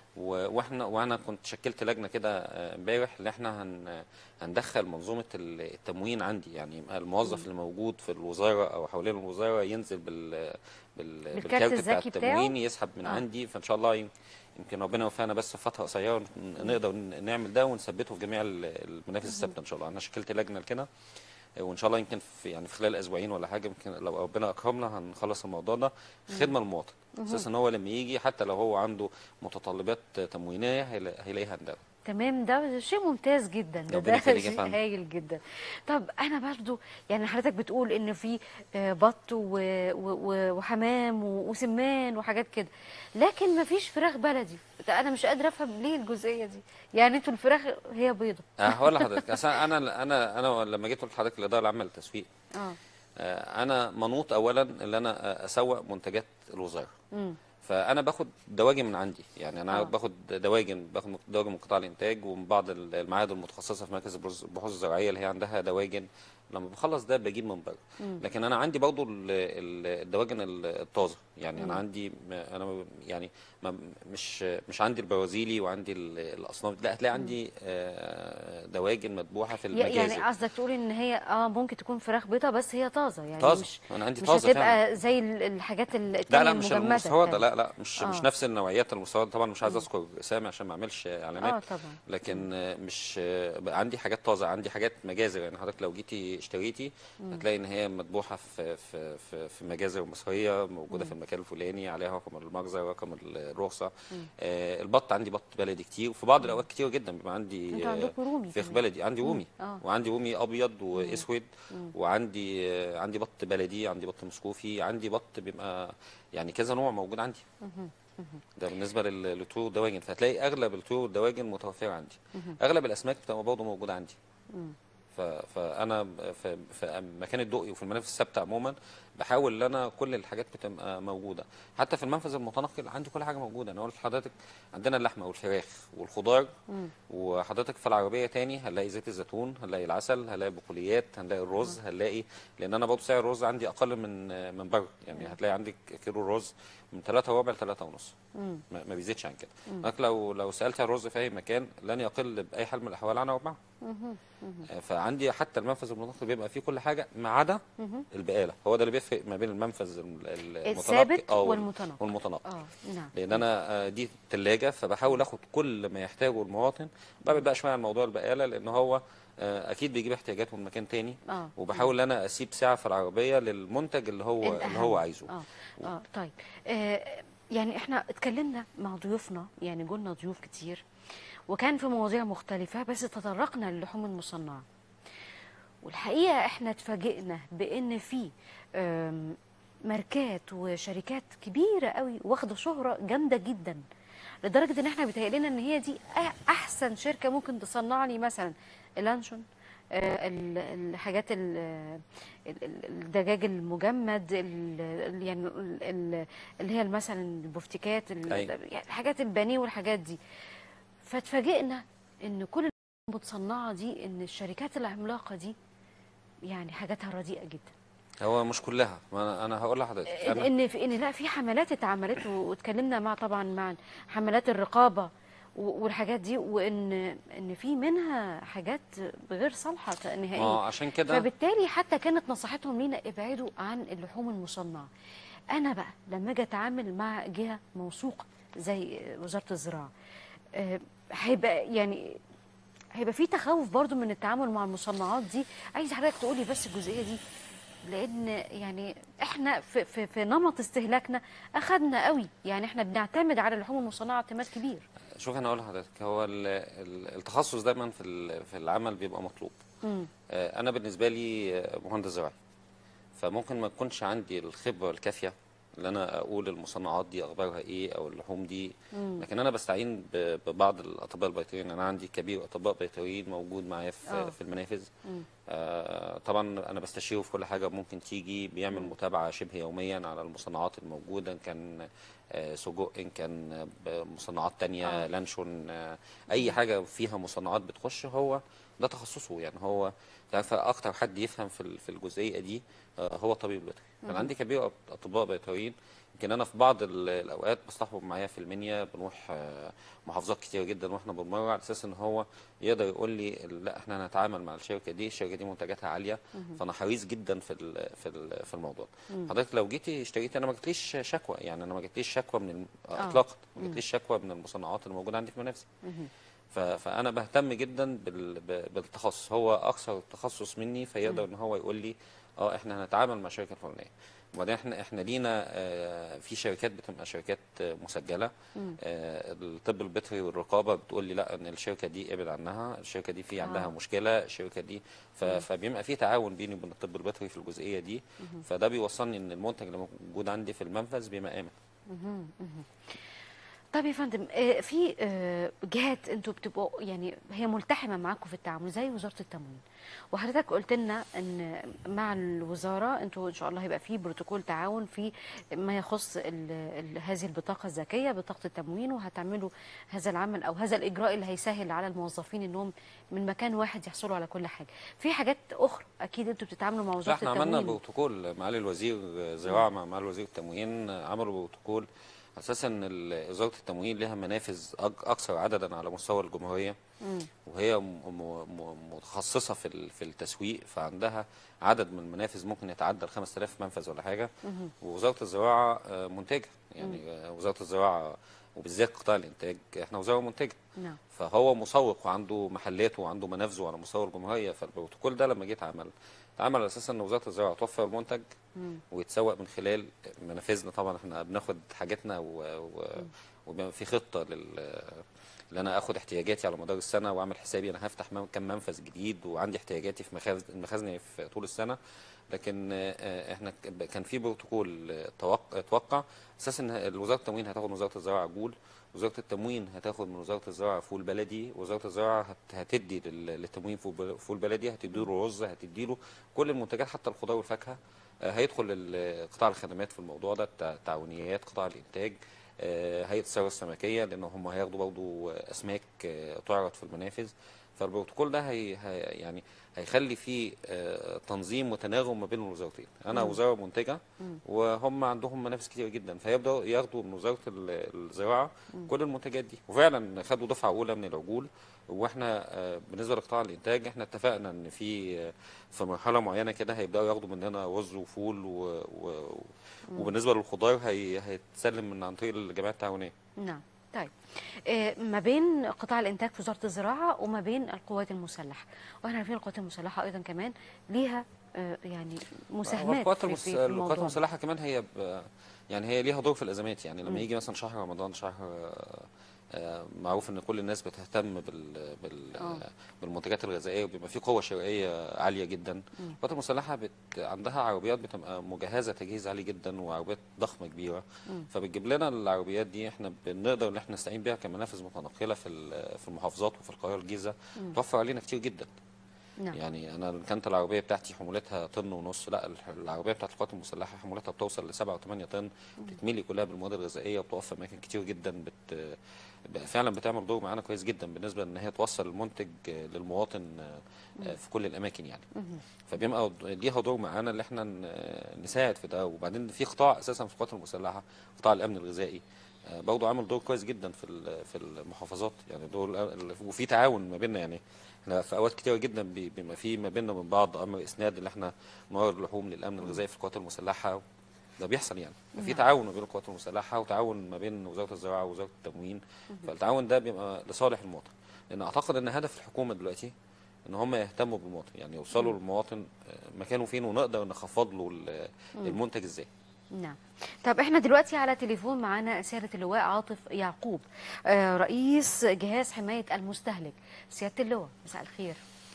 و- واحنا وانا كنت شكلت لجنه كده آه، امبارح اللي احنا هن هندخل منظومه ال- التموين عندي يعني يبقى الموظف اللي موجود في الوزاره او حوالين الوزاره ينزل بال بال بالكارت بالكارت بتاع الذكي بتاعه؟ التموين يسحب من آه. عندي فان شاء الله يم- يمكن ربنا يوفقنا بس في فتره قصيره ن- نقدر ن- نعمل ده ونثبته في جميع ال- المنافذ الثابته ان شاء الله انا شكلت لجنه لكده وان شاء الله يمكن في يعني في خلال اسبوعين ولا حاجه يمكن لو ربنا اكرمنا هنخلص الموضوع ده خدمه للمواطن مهم. اساسا ان هو لما يجي حتى لو هو عنده متطلبات تموينيه هيلا- هيلاقيها عندنا تمام ده شيء ممتاز جدا ده, ربنا ده يخليك يا شيء فندم. هايل جدا طب انا برضو يعني حضرتك بتقول ان في آه، بط و- و- و- وحمام و- وسمان وحاجات كده لكن ما فيش فراخ بلدي ده انا مش قادره افهم ليه الجزئيه دي يعني انتوا الفراخ هي بيضه أه هقول لحضرتك أصل انا انا انا لما جيت قلت لحضرتك الاداره العامه للتسويق اه آه، انا منوط اولا ان انا اسوق منتجات الوزاره امم فانا باخد دواجن من عندي يعني انا آه. باخد دواجن باخد دواجن من قطاع الانتاج ومن بعض المعاهد المتخصصه في مركز البحوث البحوث الزراعيه اللي هي عندها دواجن لما بخلص ده بجيب من بره مم. لكن انا عندي برضو ال- ال- الدواجن ال- الطازه يعني انا مم. عندي م- انا يعني ما مش مش عندي البرازيلي وعندي ال- الاصناف لا هتلاقي عندي آه، دواجن مذبوحه في يعني المجازر قصدك تقول ان هي اه ممكن تكون فراخ بيضه بس هي طازه يعني طازة. مش أنا عندي مش طازة هتبقى فعلا. زي ال- الحاجات ال- لا التانية لا مش المجمده المستورده التانية. لا لا مش آه. مش نفس النوعيات المستورده طبعا مش عايز مم. اذكر اسامي عشان ما اعملش اعلانات اه طبعا لكن آه، مش آه، بقى عندي حاجات طازه عندي حاجات مجازر يعني حضرتك لو جيتي اشتريتي مم. هتلاقي ان هي مذبوحه في في في, في مجازر مصريه موجوده مم. في المكان الفلاني عليها رقم المخزن رقم الرخصه مم. آه البط عندي بط بلدي كتير وفي بعض الاوقات كتير جدا بيبقى عندي انتوا آه، عندكم رومي فراخ كمان. بلدي عندي مم. رومي اه وعندي رومي ابيض واسود مم. وعندي آه، عندي بط بلدي عندي بط مسكوفي عندي بط بيبقى يعني كذا نوع موجود عندي مهم. مهم. ده بالنسبه لل- للطيور والدواجن فهتلاقي اغلب الطيور والدواجن متوفره عندي مهم. اغلب الاسماك بتبقى برضه موجوده عندي مم. ف- فانا في, في مكان الدقي وفي المنافذ الثابته عموما بحاول ان انا كل الحاجات بتبقى موجوده حتى في المنفذ المتنقل عندي كل حاجه موجوده انا قلت لحضرتك عندنا اللحمه والفراخ والخضار مم. وحضرتك في العربيه تاني هنلاقي زيت الزيتون هنلاقي العسل هنلاقي بقوليات هنلاقي الرز هنلاقي لان انا برضه سعر الرز عندي اقل من من بره يعني هتلاقي عندك كيلو الرز من 3 وربع ل 3 ونص مم. ما ما بيزيدش عن كده مم. لكن لو لو سالت عن الرز في اي مكان لن يقل باي حال من الاحوال عن اربعه مهم. مهم. فعندي حتى المنفذ المتنقل بيبقى فيه كل حاجه ما عدا مهم. البقاله هو ده اللي بيفرق ما بين المنفذ ال- ال- الثابت المتنقل- آه، وال- والمتنقل. والمتنقل اه نعم لان انا آه، دي ثلاجه فبحاول اخد كل ما يحتاجه المواطن ببعد بقى شويه عن موضوع البقاله لان هو آه، اكيد بيجيب احتياجاته من مكان تاني اه وبحاول ان انا اسيب ساعه في العربيه للمنتج اللي هو اللي الأهم. هو عايزه اه اه طيب آه يعني احنا اتكلمنا مع ضيوفنا يعني قلنا ضيوف كتير وكان في مواضيع مختلفة بس تطرقنا للحوم المصنعة والحقيقة احنا اتفاجئنا بان في آم، ماركات وشركات كبيرة قوي واخدة شهرة جامدة جدا لدرجة ان احنا بيتهيأ لنا ان هي دي أ- احسن شركة ممكن تصنع لي مثلا اللانشون آه، ال- الحاجات ال- ال- ال- الدجاج المجمد ال- ال- يعني ال- ال- اللي هي مثلا البفتيكات ال- أيوة. يعني الحاجات البانيه والحاجات دي فاتفاجئنا ان كل المتصنعه دي ان الشركات العملاقه دي يعني حاجاتها رديئه جدا هو مش كلها ما انا انا هقول لحضرتك ان أنا ان في ان لا في حملات اتعملت و- واتكلمنا مع طبعا مع حملات الرقابه و- والحاجات دي وان ان في منها حاجات غير صالحه ما هو نهائيا عشان كده فبالتالي حتى كانت نصيحتهم لينا ابعدوا عن اللحوم المصنعه انا بقى لما اجي اتعامل مع جهه موثوقه زي وزاره الزراعه آه، هيبقى يعني هيبقى في تخوف برضو من التعامل مع المصنعات دي عايز حضرتك تقولي بس الجزئيه دي لان يعني احنا في, في, في نمط استهلاكنا اخدنا قوي يعني احنا بنعتمد على اللحوم المصنعه اعتماد كبير شوف انا اقول لحضرتك هو ال- ال- التخصص دايما في ال- في العمل بيبقى مطلوب مم. آه، انا بالنسبه لي آه، مهندس زراعي فممكن ما تكونش عندي الخبره الكافيه ان انا اقول المصنعات دي اخبارها ايه او اللحوم دي مم. لكن انا بستعين ب- ببعض الاطباء البيطريين انا عندي كبير اطباء بيطريين موجود معايا في آه. في المنافذ مم. آه، طبعا انا بستشيره في كل حاجه ممكن تيجي بيعمل متابعه شبه يوميا على المصنعات الموجوده ان كان آه، سجق ان كان آه، مصنعات تانية آه. لانشون آه، اي حاجه فيها مصنعات بتخش هو ده تخصصه يعني هو تعرف اكتر حد يفهم في ال- في الجزئيه دي آه، هو الطبيب البيطري كان مهم. عندي كبير أط- اطباء بيطريين يمكن انا في بعض ال- الاوقات بصطحبه معايا في المنيا بنروح آه، محافظات كتير جدا واحنا بنمر على اساس ان هو يقدر يقول لي لا احنا هنتعامل مع الشركه دي الشركه دي منتجاتها عاليه مهم. فانا حريص جدا في ال- في ال- في الموضوع مم. حضرتك لو جيتي اشتريتي انا ما جاتليش شكوى يعني انا ما جاتليش شكوى من الم- آه. اطلاقا ما مم. جاتليش شكوى من المصنعات اللي موجوده عندي في منافسي مهم. ف- فانا بهتم جدا بال- ب- بالتخصص هو اكثر تخصص مني فيقدر ان هو يقول لي اه احنا هنتعامل مع الشركه الفلانيه وبعدين احنا احنا لينا آه، في شركات بتبقى شركات آه، مسجله مم. آه، الطب البيطري والرقابه بتقول لي لا ان الشركه دي ابعد عنها الشركه دي في عندها آه. مشكله الشركه دي ف- مم. فبيبقى في تعاون بيني وبين الطب البيطري في الجزئيه دي مهم. فده بيوصلني ان المنتج اللي موجود عندي في المنفذ بيبقى امن مهم. مهم. طب يا فندم آه، في آه، جهات انتوا بتبقوا يعني هي ملتحمه معاكم في التعامل زي وزاره التموين وحضرتك قلت لنا ان مع الوزاره انتوا ان شاء الله هيبقى في بروتوكول تعاون في ما يخص ال ال هذه البطاقه الذكيه بطاقه التموين وهتعملوا هذا العمل او هذا الاجراء اللي هيسهل على الموظفين انهم من مكان واحد يحصلوا على كل حاجه في حاجات اخرى اكيد انتوا بتتعاملوا مع لا وزاره احنا التموين عملنا بروتوكول معالي الوزير زراعه مع معالي وزير التموين عملوا بروتوكول على اساس ان ال- وزاره التموين لها منافذ أك- اكثر عددا على مستوى الجمهوريه مم. وهي م- م- م- متخصصه في ال- في التسويق فعندها عدد من المنافذ ممكن يتعدى ال 5000 منفذ ولا حاجه مهم. ووزاره الزراعه آه، منتجه يعني آه، وزاره الزراعه وبالذات قطاع الانتاج احنا وزاره منتجه نعم فهو مسوق وعنده محلاته وعنده منافذه على مستوى الجمهوريه فالبروتوكول ده لما جه اتعمل اتعمل على اساس ان وزاره الزراعه توفر المنتج مم. ويتسوق من خلال منافذنا طبعا احنا بناخد حاجاتنا و... و... وبيبقى في خطه لل اللي انا اخد احتياجاتي على مدار السنه واعمل حسابي انا هفتح مم- كم منفذ جديد وعندي احتياجاتي في مخازن مخازني في طول السنه لكن آه، احنا ك- كان في بروتوكول آه، توق- اتوقع اساس ان وزاره التموين هتاخد من وزاره الزراعه جول وزاره التموين هتاخد من وزاره الزراعه فول بلدي وزاره الزراعه هت- هتدي لل- للتموين فول بل- فول بلدي هتدي له رز هتدي له كل المنتجات حتى الخضار والفاكهه آه، هيدخل ال- قطاع الخدمات في الموضوع ده التع- التعاونيات قطاع الانتاج آه، هيئه الثروه السمكيه لان هم هياخدوا برضه اسماك آه، تعرض في المنافذ فالبروتوكول ده هي هي يعني هيخلي فيه آه، تنظيم وتناغم ما بين الوزارتين انا مم. وزاره منتجه مم. وهم عندهم منافذ كتير جدا فيبداوا ياخدوا من وزاره ال- الزراعه مم. كل المنتجات دي وفعلا خدوا دفعه اولى من العجول واحنا آه، بالنسبه لقطاع الانتاج احنا اتفقنا ان في آه، في مرحله معينه كده هيبداوا ياخدوا مننا رز وفول و... و... مم. وبالنسبه للخضار هي... هيتسلم من عن طريق الجمعيه التعاونيه نعم طيب آه، ما بين قطاع الانتاج في وزاره الزراعه وما بين القوات المسلحه واحنا عارفين القوات المسلحه ايضا كمان ليها آه، يعني هو مساهمات القوات في, المس... في, في القوات الموضوع ده. المسلحه كمان هي ب... يعني هي ليها دور في الازمات يعني لما مم. يجي مثلا شهر رمضان شهر آه، آه، معروف ان كل الناس بتهتم بال... بال... آه. بالمنتجات الغذائيه وبيبقى في قوه شرائيه عاليه جدا مم. القوات المسلحه بت... عندها عربيات بتبقى مجهزه تجهيز عالي جدا وعربيات ضخمه كبيره مم. فبتجيب لنا العربيات دي احنا بنقدر ان احنا نستعين بيها كمنافذ متنقله في ال- في المحافظات وفي القاهره الجيزه مم. توفر علينا كتير جدا نعم يعني انا إن كانت العربيه بتاعتي حمولتها طن ونص لا الح- العربيه بتاعت القوات المسلحه حمولتها بتوصل ل 7 و8 طن بتتملي كلها بالمواد الغذائيه وبتوفر اماكن كتير جدا بت ب- فعلا بتعمل دور معانا كويس جدا بالنسبه ان هي توصل المنتج آه، للمواطن آه، آه، في كل الاماكن يعني مهم. فبيبقى ليها دور معانا اللي احنا ن- نساعد في ده وبعدين في قطاع اساسا في القوات المسلحه قطاع الامن الغذائي آه، برضه عامل دور كويس جدا في ال- في المحافظات يعني دور الأ- وفي تعاون ما بيننا يعني احنا في اوقات كتيره جدا بي- بيبقى في ما بيننا وبين بعض امر اسناد اللي احنا نورد لحوم للامن الغذائي في القوات المسلحه ده بيحصل يعني في نعم. تعاون ما بين القوات المسلحه وتعاون ما بين وزاره الزراعه ووزاره التموين فالتعاون ده بيبقى لصالح المواطن لان اعتقد ان هدف الحكومه دلوقتي ان هم يهتموا بالمواطن يعني يوصلوا للمواطن آه، مكانه فين ونقدر نخفض له ال- مم. المنتج ازاي نعم طب احنا دلوقتي على تليفون معانا سيادة اللواء عاطف يعقوب آه، رئيس جهاز حماية المستهلك سيادة اللواء مساء الخير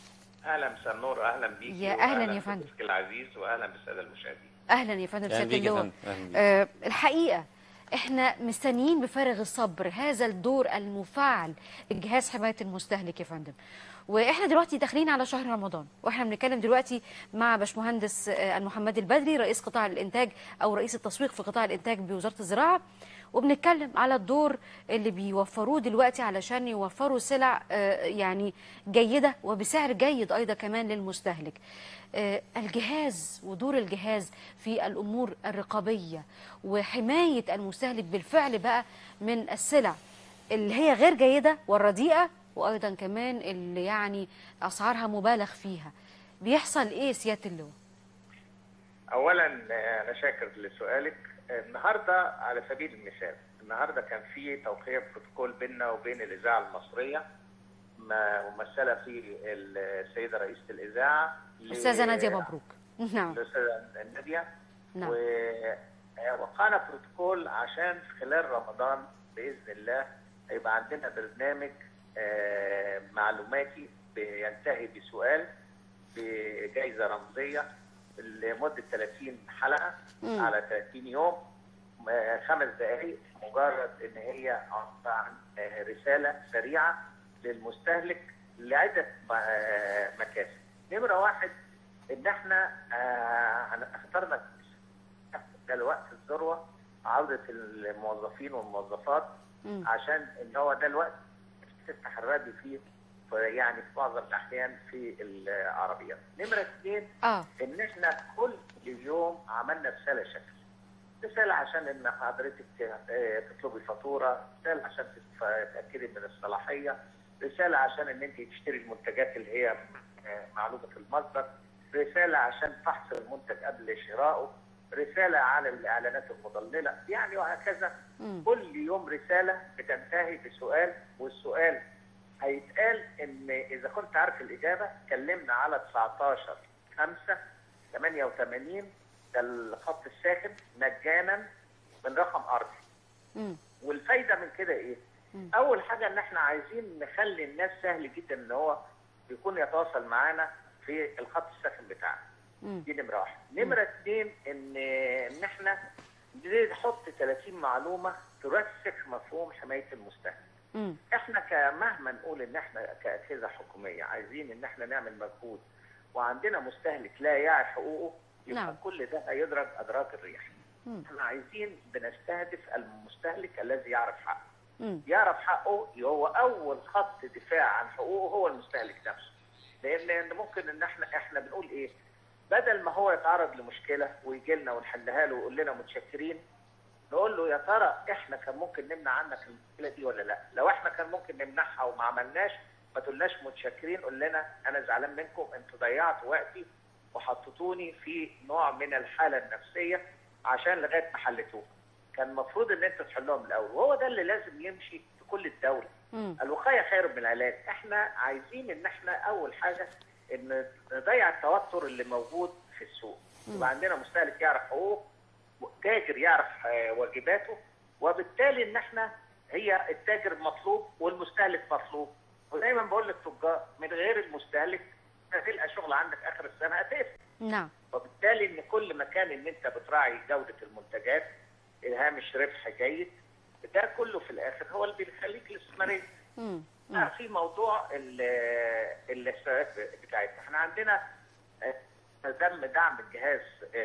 اهلا مساء النور اهلا بيك يا أهلاً يا فندم. العزيز واهلا بالساده المشاهدين اهلا يا فندم أهلاً سيادة بيك يا اللواء فندم، أهلاً بيك. آه، الحقيقة احنا مستنيين بفارغ الصبر هذا الدور المفعل لجهاز حماية المستهلك يا فندم واحنا دلوقتي داخلين على شهر رمضان واحنا بنتكلم دلوقتي مع باشمهندس آه، المحمد البدري رئيس قطاع الانتاج او رئيس التسويق في قطاع الانتاج بوزارة الزراعة وبنتكلم على الدور اللي بيوفروه دلوقتي علشان يوفروا سلع آه، يعني جيدة وبسعر جيد أيضا كمان للمستهلك آه، الجهاز ودور الجهاز في الأمور الرقابية وحماية المستهلك بالفعل بقى من السلع اللي هي غير جيدة والرديئة وأيضا كمان اللي يعني أسعارها مبالغ فيها بيحصل إيه سيادة اللواء؟ اولا آه، انا شاكر لسؤالك النهارده على سبيل المثال النهارده كان في توقيع بروتوكول بيننا وبين الاذاعه المصريه ما- ممثله في السيده رئيسه الاذاعه ل- أستاذة نادية مبروك نعم الاستاذه ناديه نعم. ووقعنا بروتوكول عشان خلال رمضان باذن الله هيبقى عندنا برنامج آه، معلوماتي بينتهي بسؤال بجائزه رمزيه لمده 30 حلقه مم. على 30 يوم آه، خمس دقائق مجرد ان هي عباره عن آه، رساله سريعه للمستهلك لعده آه، مكاسب. نمره واحد ان احنا آه، اخترنا ده الوقت الذروه عوده الموظفين والموظفات مم. عشان ان هو ده الوقت تفتح الراديو فيه ف- يعني في معظم الاحيان في العربيات. نمره اثنين اه ان احنا كل يوم عملنا رساله شكل. رساله عشان ان حضرتك آه، تطلبي فاتوره، رساله عشان تتف- تتاكدي من الصلاحيه، رساله عشان ان انت تشتري المنتجات اللي هي آه، معلومه المصدر، رساله عشان فحص المنتج قبل شرائه، رساله على الاعلانات المضلله، يعني وهكذا مم. كل يوم رساله بتنتهي بسؤال والسؤال هيتقال ان اذا كنت عارف الاجابه كلمنا على 19 5 88 ده الخط الساخن مجانا من رقم ارضي مم. والفايده من كده ايه؟ مم. اول حاجه ان احنا عايزين نخلي الناس سهل جدا ان هو يكون يتواصل معانا في الخط الساخن بتاعنا مم. دي نمره واحد نمره اثنين ان ان احنا نحط 30 معلومه ترسخ مفهوم حمايه المستهلك مم. احنا كمهما نقول ان احنا كاجهزه حكوميه عايزين ان احنا نعمل مجهود وعندنا مستهلك لا يعي حقوقه يبقى نعم. كل ده هيدرج ادراج الريح مم. احنا عايزين بنستهدف المستهلك الذي يعرف حقه مم. يعرف حقه هو اول خط دفاع عن حقوقه هو المستهلك نفسه لان لان ممكن ان احنا احنا بنقول ايه بدل ما هو يتعرض لمشكله ويجي لنا ونحلها له ويقول لنا متشكرين نقول له يا ترى احنا كان ممكن نمنع عنك المشكله دي ولا لا؟ لو احنا كان ممكن نمنعها وما عملناش ما تقولناش متشكرين قول لنا انا زعلان منكم انتوا ضيعتوا وقتي وحطيتوني في نوع من الحاله النفسيه عشان لغايه ما حلتوها. كان المفروض ان انت تحلهم من الاول وهو ده اللي لازم يمشي في كل الدوله. مم. الوقايه خير من العلاج، احنا عايزين ان احنا اول حاجه ان نضيع التوتر اللي موجود في السوق. مم. يبقى عندنا مستهلك يعرف حقوقه تاجر يعرف آه، واجباته وبالتالي ان احنا هي التاجر مطلوب والمستهلك مطلوب ودايما بقول للتجار من غير المستهلك هتلقى شغل عندك اخر السنه هتقفل نعم وبالتالي ان كل مكان ان انت بتراعي جوده المنتجات هامش ربح جيد ده كله في الاخر هو اللي بيخليك الاستثماريه مم. آه، في موضوع ال- الاستثمارات بتاعتنا احنا عندنا آه، تم دعم الجهاز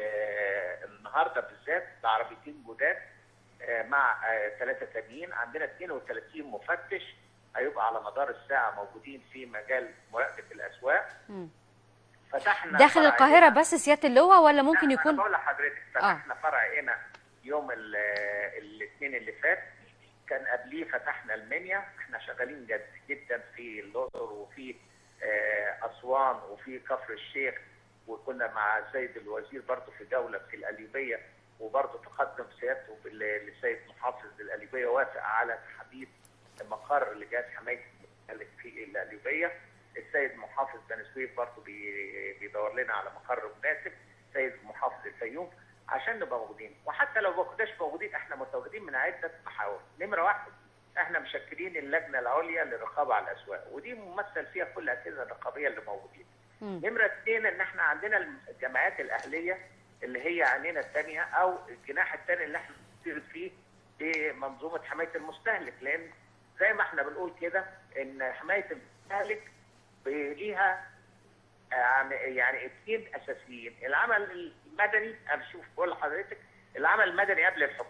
آه، النهارده بالذات بعربيتين جداد آه، مع ثلاثه تانيين عندنا 32 مفتش هيبقى على مدار الساعه موجودين في مجال مراقبه الاسواق مم. فتحنا داخل فرع القاهرة هنا. بس سيادة اللواء ولا لا، ممكن أنا يكون بقول لحضرتك فتحنا فرع هنا يوم ال- الاثنين اللي فات كان قبليه فتحنا المنيا احنا شغالين جد جدا في الاقصر وفي آه، اسوان وفي كفر الشيخ وكنا مع السيد الوزير برضه في جوله في القليوبيه وبرضه تقدم سيادته بال- للسيد محافظ القليوبيه وافق على تحديد مقر لجهاز حمايه المستهلك في القليوبيه السيد محافظ بني سويف برضه بي- بيدور لنا على مقر مناسب السيد محافظ الفيوم عشان نبقى موجودين وحتى لو ما كناش موجودين احنا متواجدين من عده محاور نمره واحد احنا مشكلين اللجنه العليا للرقابه على الاسواق ودي ممثل فيها كل الاجهزه الرقابيه اللي موجودين مم. نمره اثنين ان احنا عندنا الجمعيات الاهليه اللي هي عينينا الثانيه او الجناح الثاني اللي احنا بنشتغل فيه بمنظومه حمايه المستهلك لان زي ما احنا بنقول كده ان حمايه المستهلك ليها يعني يعني اثنين اساسيين العمل المدني انا بشوف بقول لحضرتك العمل المدني قبل الحكومه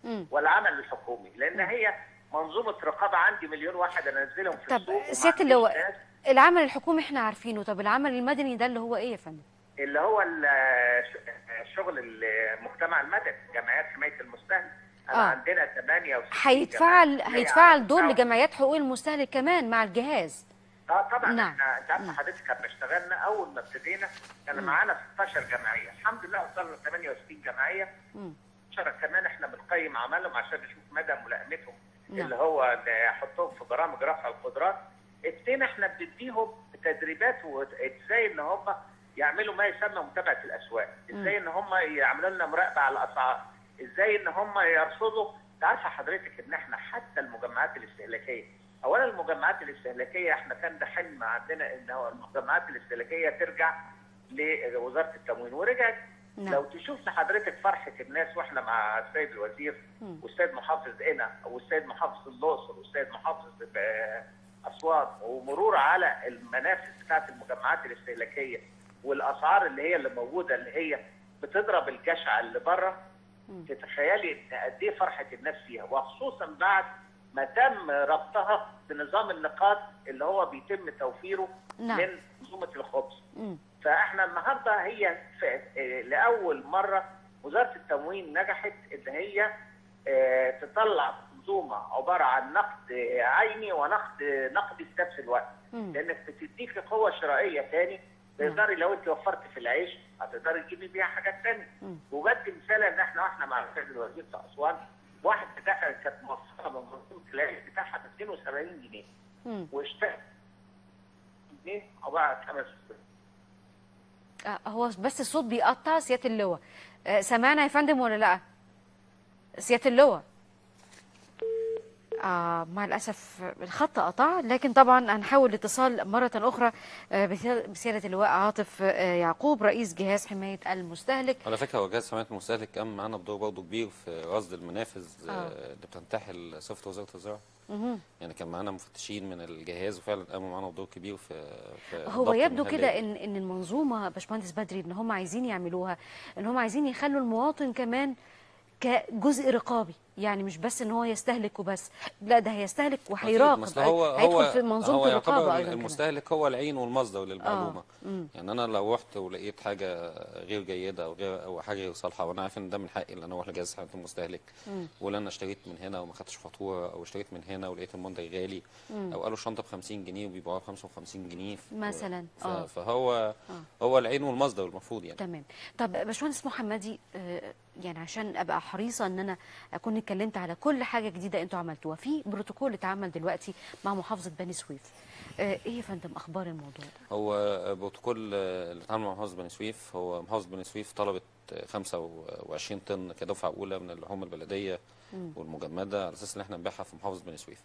مم. والعمل الحكومي لان هي منظومه رقابه عندي مليون واحد انزلهم في طب السوق وما سياده عنديش اللواء ناس. العمل الحكومي احنا عارفينه طب العمل المدني ده اللي هو ايه يا فندم اللي هو ال- شغل المجتمع المدني جمعيات حمايه المستهلك انا آه. عندنا 68 هيتفعل جمعية هيتفعل دور عمل لجمعيات حقوق المستهلك كمان مع الجهاز اه طبعا نعم. احنا انت عارفه حضرتك لما اشتغلنا اول ما ابتدينا كان معانا 16 جمعيه الحمد لله وصلنا 68 جمعيه مم. 10 كمان احنا بنقيم عملهم عشان نشوف مدى ملائمتهم نعم. اللي هو نحطهم في برامج رفع القدرات اتنين احنا بنديهم تدريبات وازاي ان هم يعملوا ما يسمى متابعه الاسواق ازاي ان هم يعملوا لنا مراقبه على الاسعار ازاي ان هم يرصدوا انت عارفه حضرتك ان احنا حتى المجمعات الاستهلاكيه اولا المجمعات الاستهلاكيه احنا كان ده حلم عندنا ان هو المجمعات الاستهلاكيه ترجع لوزاره التموين ورجعت نعم. لو تشوف لحضرتك فرحه الناس واحنا مع السيد الوزير مم. والسيد محافظ قنا والسيد محافظ الاقصر والسيد محافظ آه، اسوان ومرور على المنافذ بتاعت المجمعات الاستهلاكيه والاسعار اللي هي اللي موجوده اللي هي بتضرب الجشع اللي بره تتخيلي ان قد ايه فرحه الناس فيها وخصوصا بعد ما تم ربطها بنظام النقاط اللي هو بيتم توفيره نعم. من منظومه الخبز مم. فاحنا النهارده هي في آه، لاول مره وزاره التموين نجحت ان هي آه، تطلع منظومه عباره عن نقد آه، عيني ونقد آه، نقدي في نفس الوقت مم. لانك بتديك قوه شرائيه تاني تقدري لو انت وفرت في العيش هتقدري تجيبي بيها حاجات تانية مم. وبدي مثال ان احنا واحنا مع السيد الوزير في اسوان واحد دخل كانت موفره من منظومه العيش بتاعها ب 72 جنيه مم. واشترى جنيه عباره عن خمس آه، هو بس الصوت بيقطع سياده اللواء آه، سمعنا يا فندم ولا لا سياده اللواء آه مع الأسف الخط قطع لكن طبعا هنحاول الاتصال مرة أخرى آه، بسيادة بسيادة اللواء عاطف آه، يعقوب رئيس جهاز حماية المستهلك على فكره هو جهاز حمايه المستهلك قام معانا بدور برضه كبير في رصد المنافذ آه. آه، اللي بتنتحل صفه وزاره الزراعه مهم. يعني كان معانا مفتشين من الجهاز وفعلا قاموا معانا بدور كبير في, في هو ضبط يبدو المحلات. كده ان ان المنظومه باشمهندس بدري ان هم عايزين يعملوها ان هم عايزين يخلوا المواطن كمان كجزء رقابي يعني مش بس ان هو يستهلك وبس لا ده هيستهلك وهيراقب أصل هو هيدخل هو في منظومه هو الرقابه يعتبر ايضا كمان. المستهلك هو العين والمصدر للمعلومه مم. يعني انا لو رحت ولقيت حاجه غير جيده او غير او حاجه غير صالحه وانا عارف ان ده من حقي ان انا اروح لجهاز حمايه المستهلك مم. واقول انا اشتريت من هنا وما خدتش فاتوره او اشتريت من هنا ولقيت المنتج غالي مم. او قالوا الشنطه ب 50 جنيه وبيبيعوها ب 55 جنيه ف- مثلا ف- اه فهو هو العين والمصدر المفروض يعني تمام طب باشمهندس محمدي آه، يعني عشان ابقى حريصه ان انا اكون اتكلمت على كل حاجه جديده انتوا عملتوها في بروتوكول اتعمل دلوقتي مع محافظه بني سويف آه، ايه يا فندم اخبار الموضوع ده هو بروتوكول اللي اتعامل مع محافظه بني سويف هو محافظه بني سويف طلبت 25 طن كدفعه اولى من اللحوم البلديه مم. والمجمده على اساس ان احنا نبيعها في محافظه بني سويف.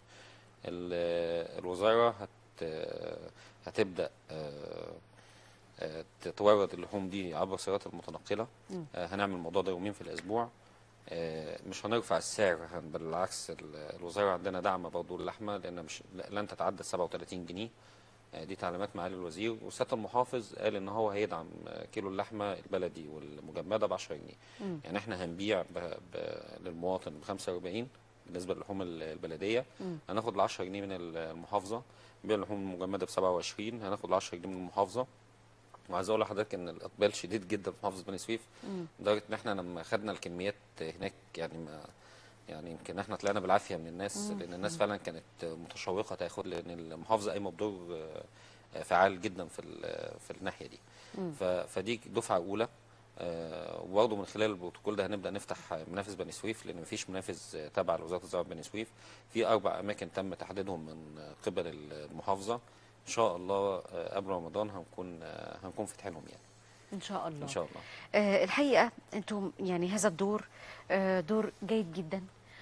ال- الوزاره هت هتبدا آه، آه، تتورد اللحوم دي عبر السيارات المتنقله مم. آه، هنعمل الموضوع ده يومين في الاسبوع آه، مش هنرفع السعر هن- بالعكس ال- الوزاره عندنا دعم برضه اللحمه لان مش لن تتعدى 37 جنيه آه، دي تعليمات معالي الوزير وسياده المحافظ قال ان هو هيدعم آه، كيلو اللحمه البلدي والمجمده ب 10 جنيه مم. يعني احنا هنبيع ب... ب... للمواطن ب 45 بالنسبه للحوم ال- البلديه مم. هناخد ال 10 جنيه من المحافظه نبيع اللحوم المجمده ب 27 هناخد ال 10 جنيه من المحافظه وعايز اقول لحضرتك ان الاقبال شديد جدا في محافظه بني سويف مم. لدرجه ان احنا لما خدنا الكميات هناك يعني ما يعني يمكن احنا طلعنا بالعافيه من الناس مم. لان الناس فعلا كانت متشوقه تاخد لان المحافظه قايمه بدور آه، فعال جدا في ال- في الناحيه دي مم. ف- فدي دفعه اولى آه، وبرضه من خلال البروتوكول ده هنبدا نفتح منافذ بني سويف لان مفيش منافذ آه، تابعه لوزاره الزراعه بني سويف في اربع اماكن تم تحديدهم من قبل المحافظه ان شاء الله آه، قبل رمضان هنكون آه، هنكون فاتحينهم يعني ان شاء الله ان شاء الله آه، الحقيقه انتم يعني هذا الدور آه، دور جيد جدا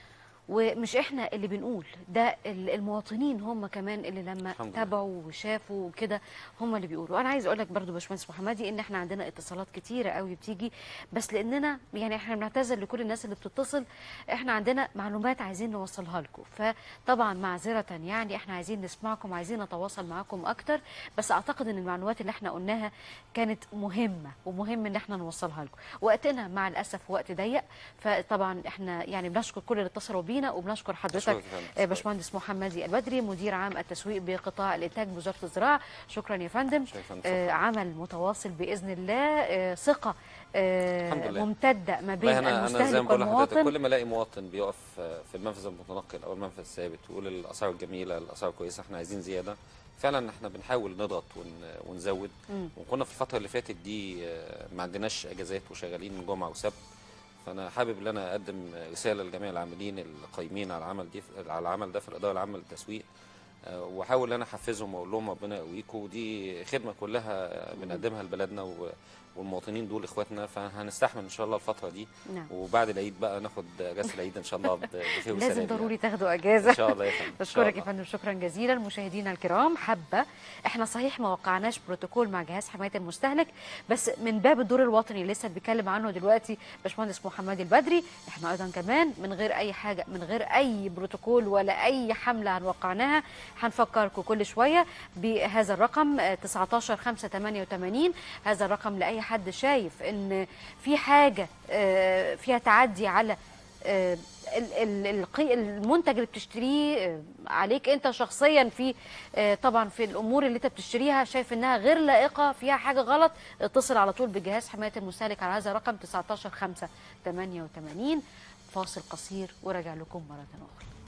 ومش احنا اللي بنقول ده ال- المواطنين هم كمان اللي لما الحمد لله. تابعوا وشافوا وكده هم اللي بيقولوا انا عايز اقول لك برضو باشمهندس محمدي ان احنا عندنا اتصالات كتيره قوي بتيجي بس لاننا يعني احنا بنعتذر لكل الناس اللي بتتصل احنا عندنا معلومات عايزين نوصلها لكم فطبعا معذره يعني احنا عايزين نسمعكم عايزين نتواصل معاكم اكتر بس اعتقد ان المعلومات اللي احنا قلناها كانت مهمه ومهم ان احنا نوصلها لكم وقتنا مع الاسف وقت ضيق فطبعا احنا يعني بنشكر كل اللي اتصلوا بينا وبنشكر حضرتك أشكرك يا فندم. آه، باشمهندس محمدي البدري مدير عام التسويق بقطاع الانتاج بوزاره الزراعه شكرا يا فندم شكراً يا فندم. آه، عمل متواصل باذن الله آه، ثقه آه، الحمد لله. ممتده ما بين والله انا انا زي ما المستهلك بقول لحضرتك والمواطن كل ما الاقي مواطن بيقف في المنفذ المتنقل او المنفذ الثابت ويقول الاسعار الجميله الاسعار كويسه احنا عايزين زياده فعلا احنا بنحاول نضغط ون- ونزود مم. وكنا في الفتره اللي فاتت دي آه، ما عندناش اجازات وشغالين جمعه وسبت فانا حابب ان انا اقدم رساله لجميع العاملين القايمين على العمل دي على العمل ده في الاداره العامه للتسويق آه، واحاول ان انا احفزهم واقول لهم ربنا يقويكم ودي خدمه كلها بنقدمها لبلدنا و- والمواطنين دول اخواتنا فهنستحمل ان شاء الله الفتره دي نعم. وبعد العيد بقى ناخد اجازه العيد ان شاء الله ب- بخير وسلام لازم يعني. ضروري تاخدوا اجازه ان شاء الله يا فندم إن شاء بشكرك يا الله. فندم شكرا جزيلا مشاهدينا الكرام حابه احنا صحيح ما وقعناش بروتوكول مع جهاز حمايه المستهلك بس من باب الدور الوطني اللي لسه بيتكلم عنه دلوقتي باشمهندس محمد البدري احنا ايضا كمان من غير اي حاجه من غير اي بروتوكول ولا اي حمله هنوقعناها هنفكركم كل شويه بهذا الرقم آه، 19 5 88 هذا الرقم لاي حد شايف ان في حاجه آه، فيها تعدي على آه، ال- ال- القي- المنتج اللي بتشتريه آه، عليك انت شخصيا في آه، طبعا في الامور اللي انت بتشتريها شايف انها غير لائقه فيها حاجه غلط اتصل على طول بجهاز حمايه المستهلك على هذا الرقم 19 5 88 فاصل قصير وراجع لكم مره اخرى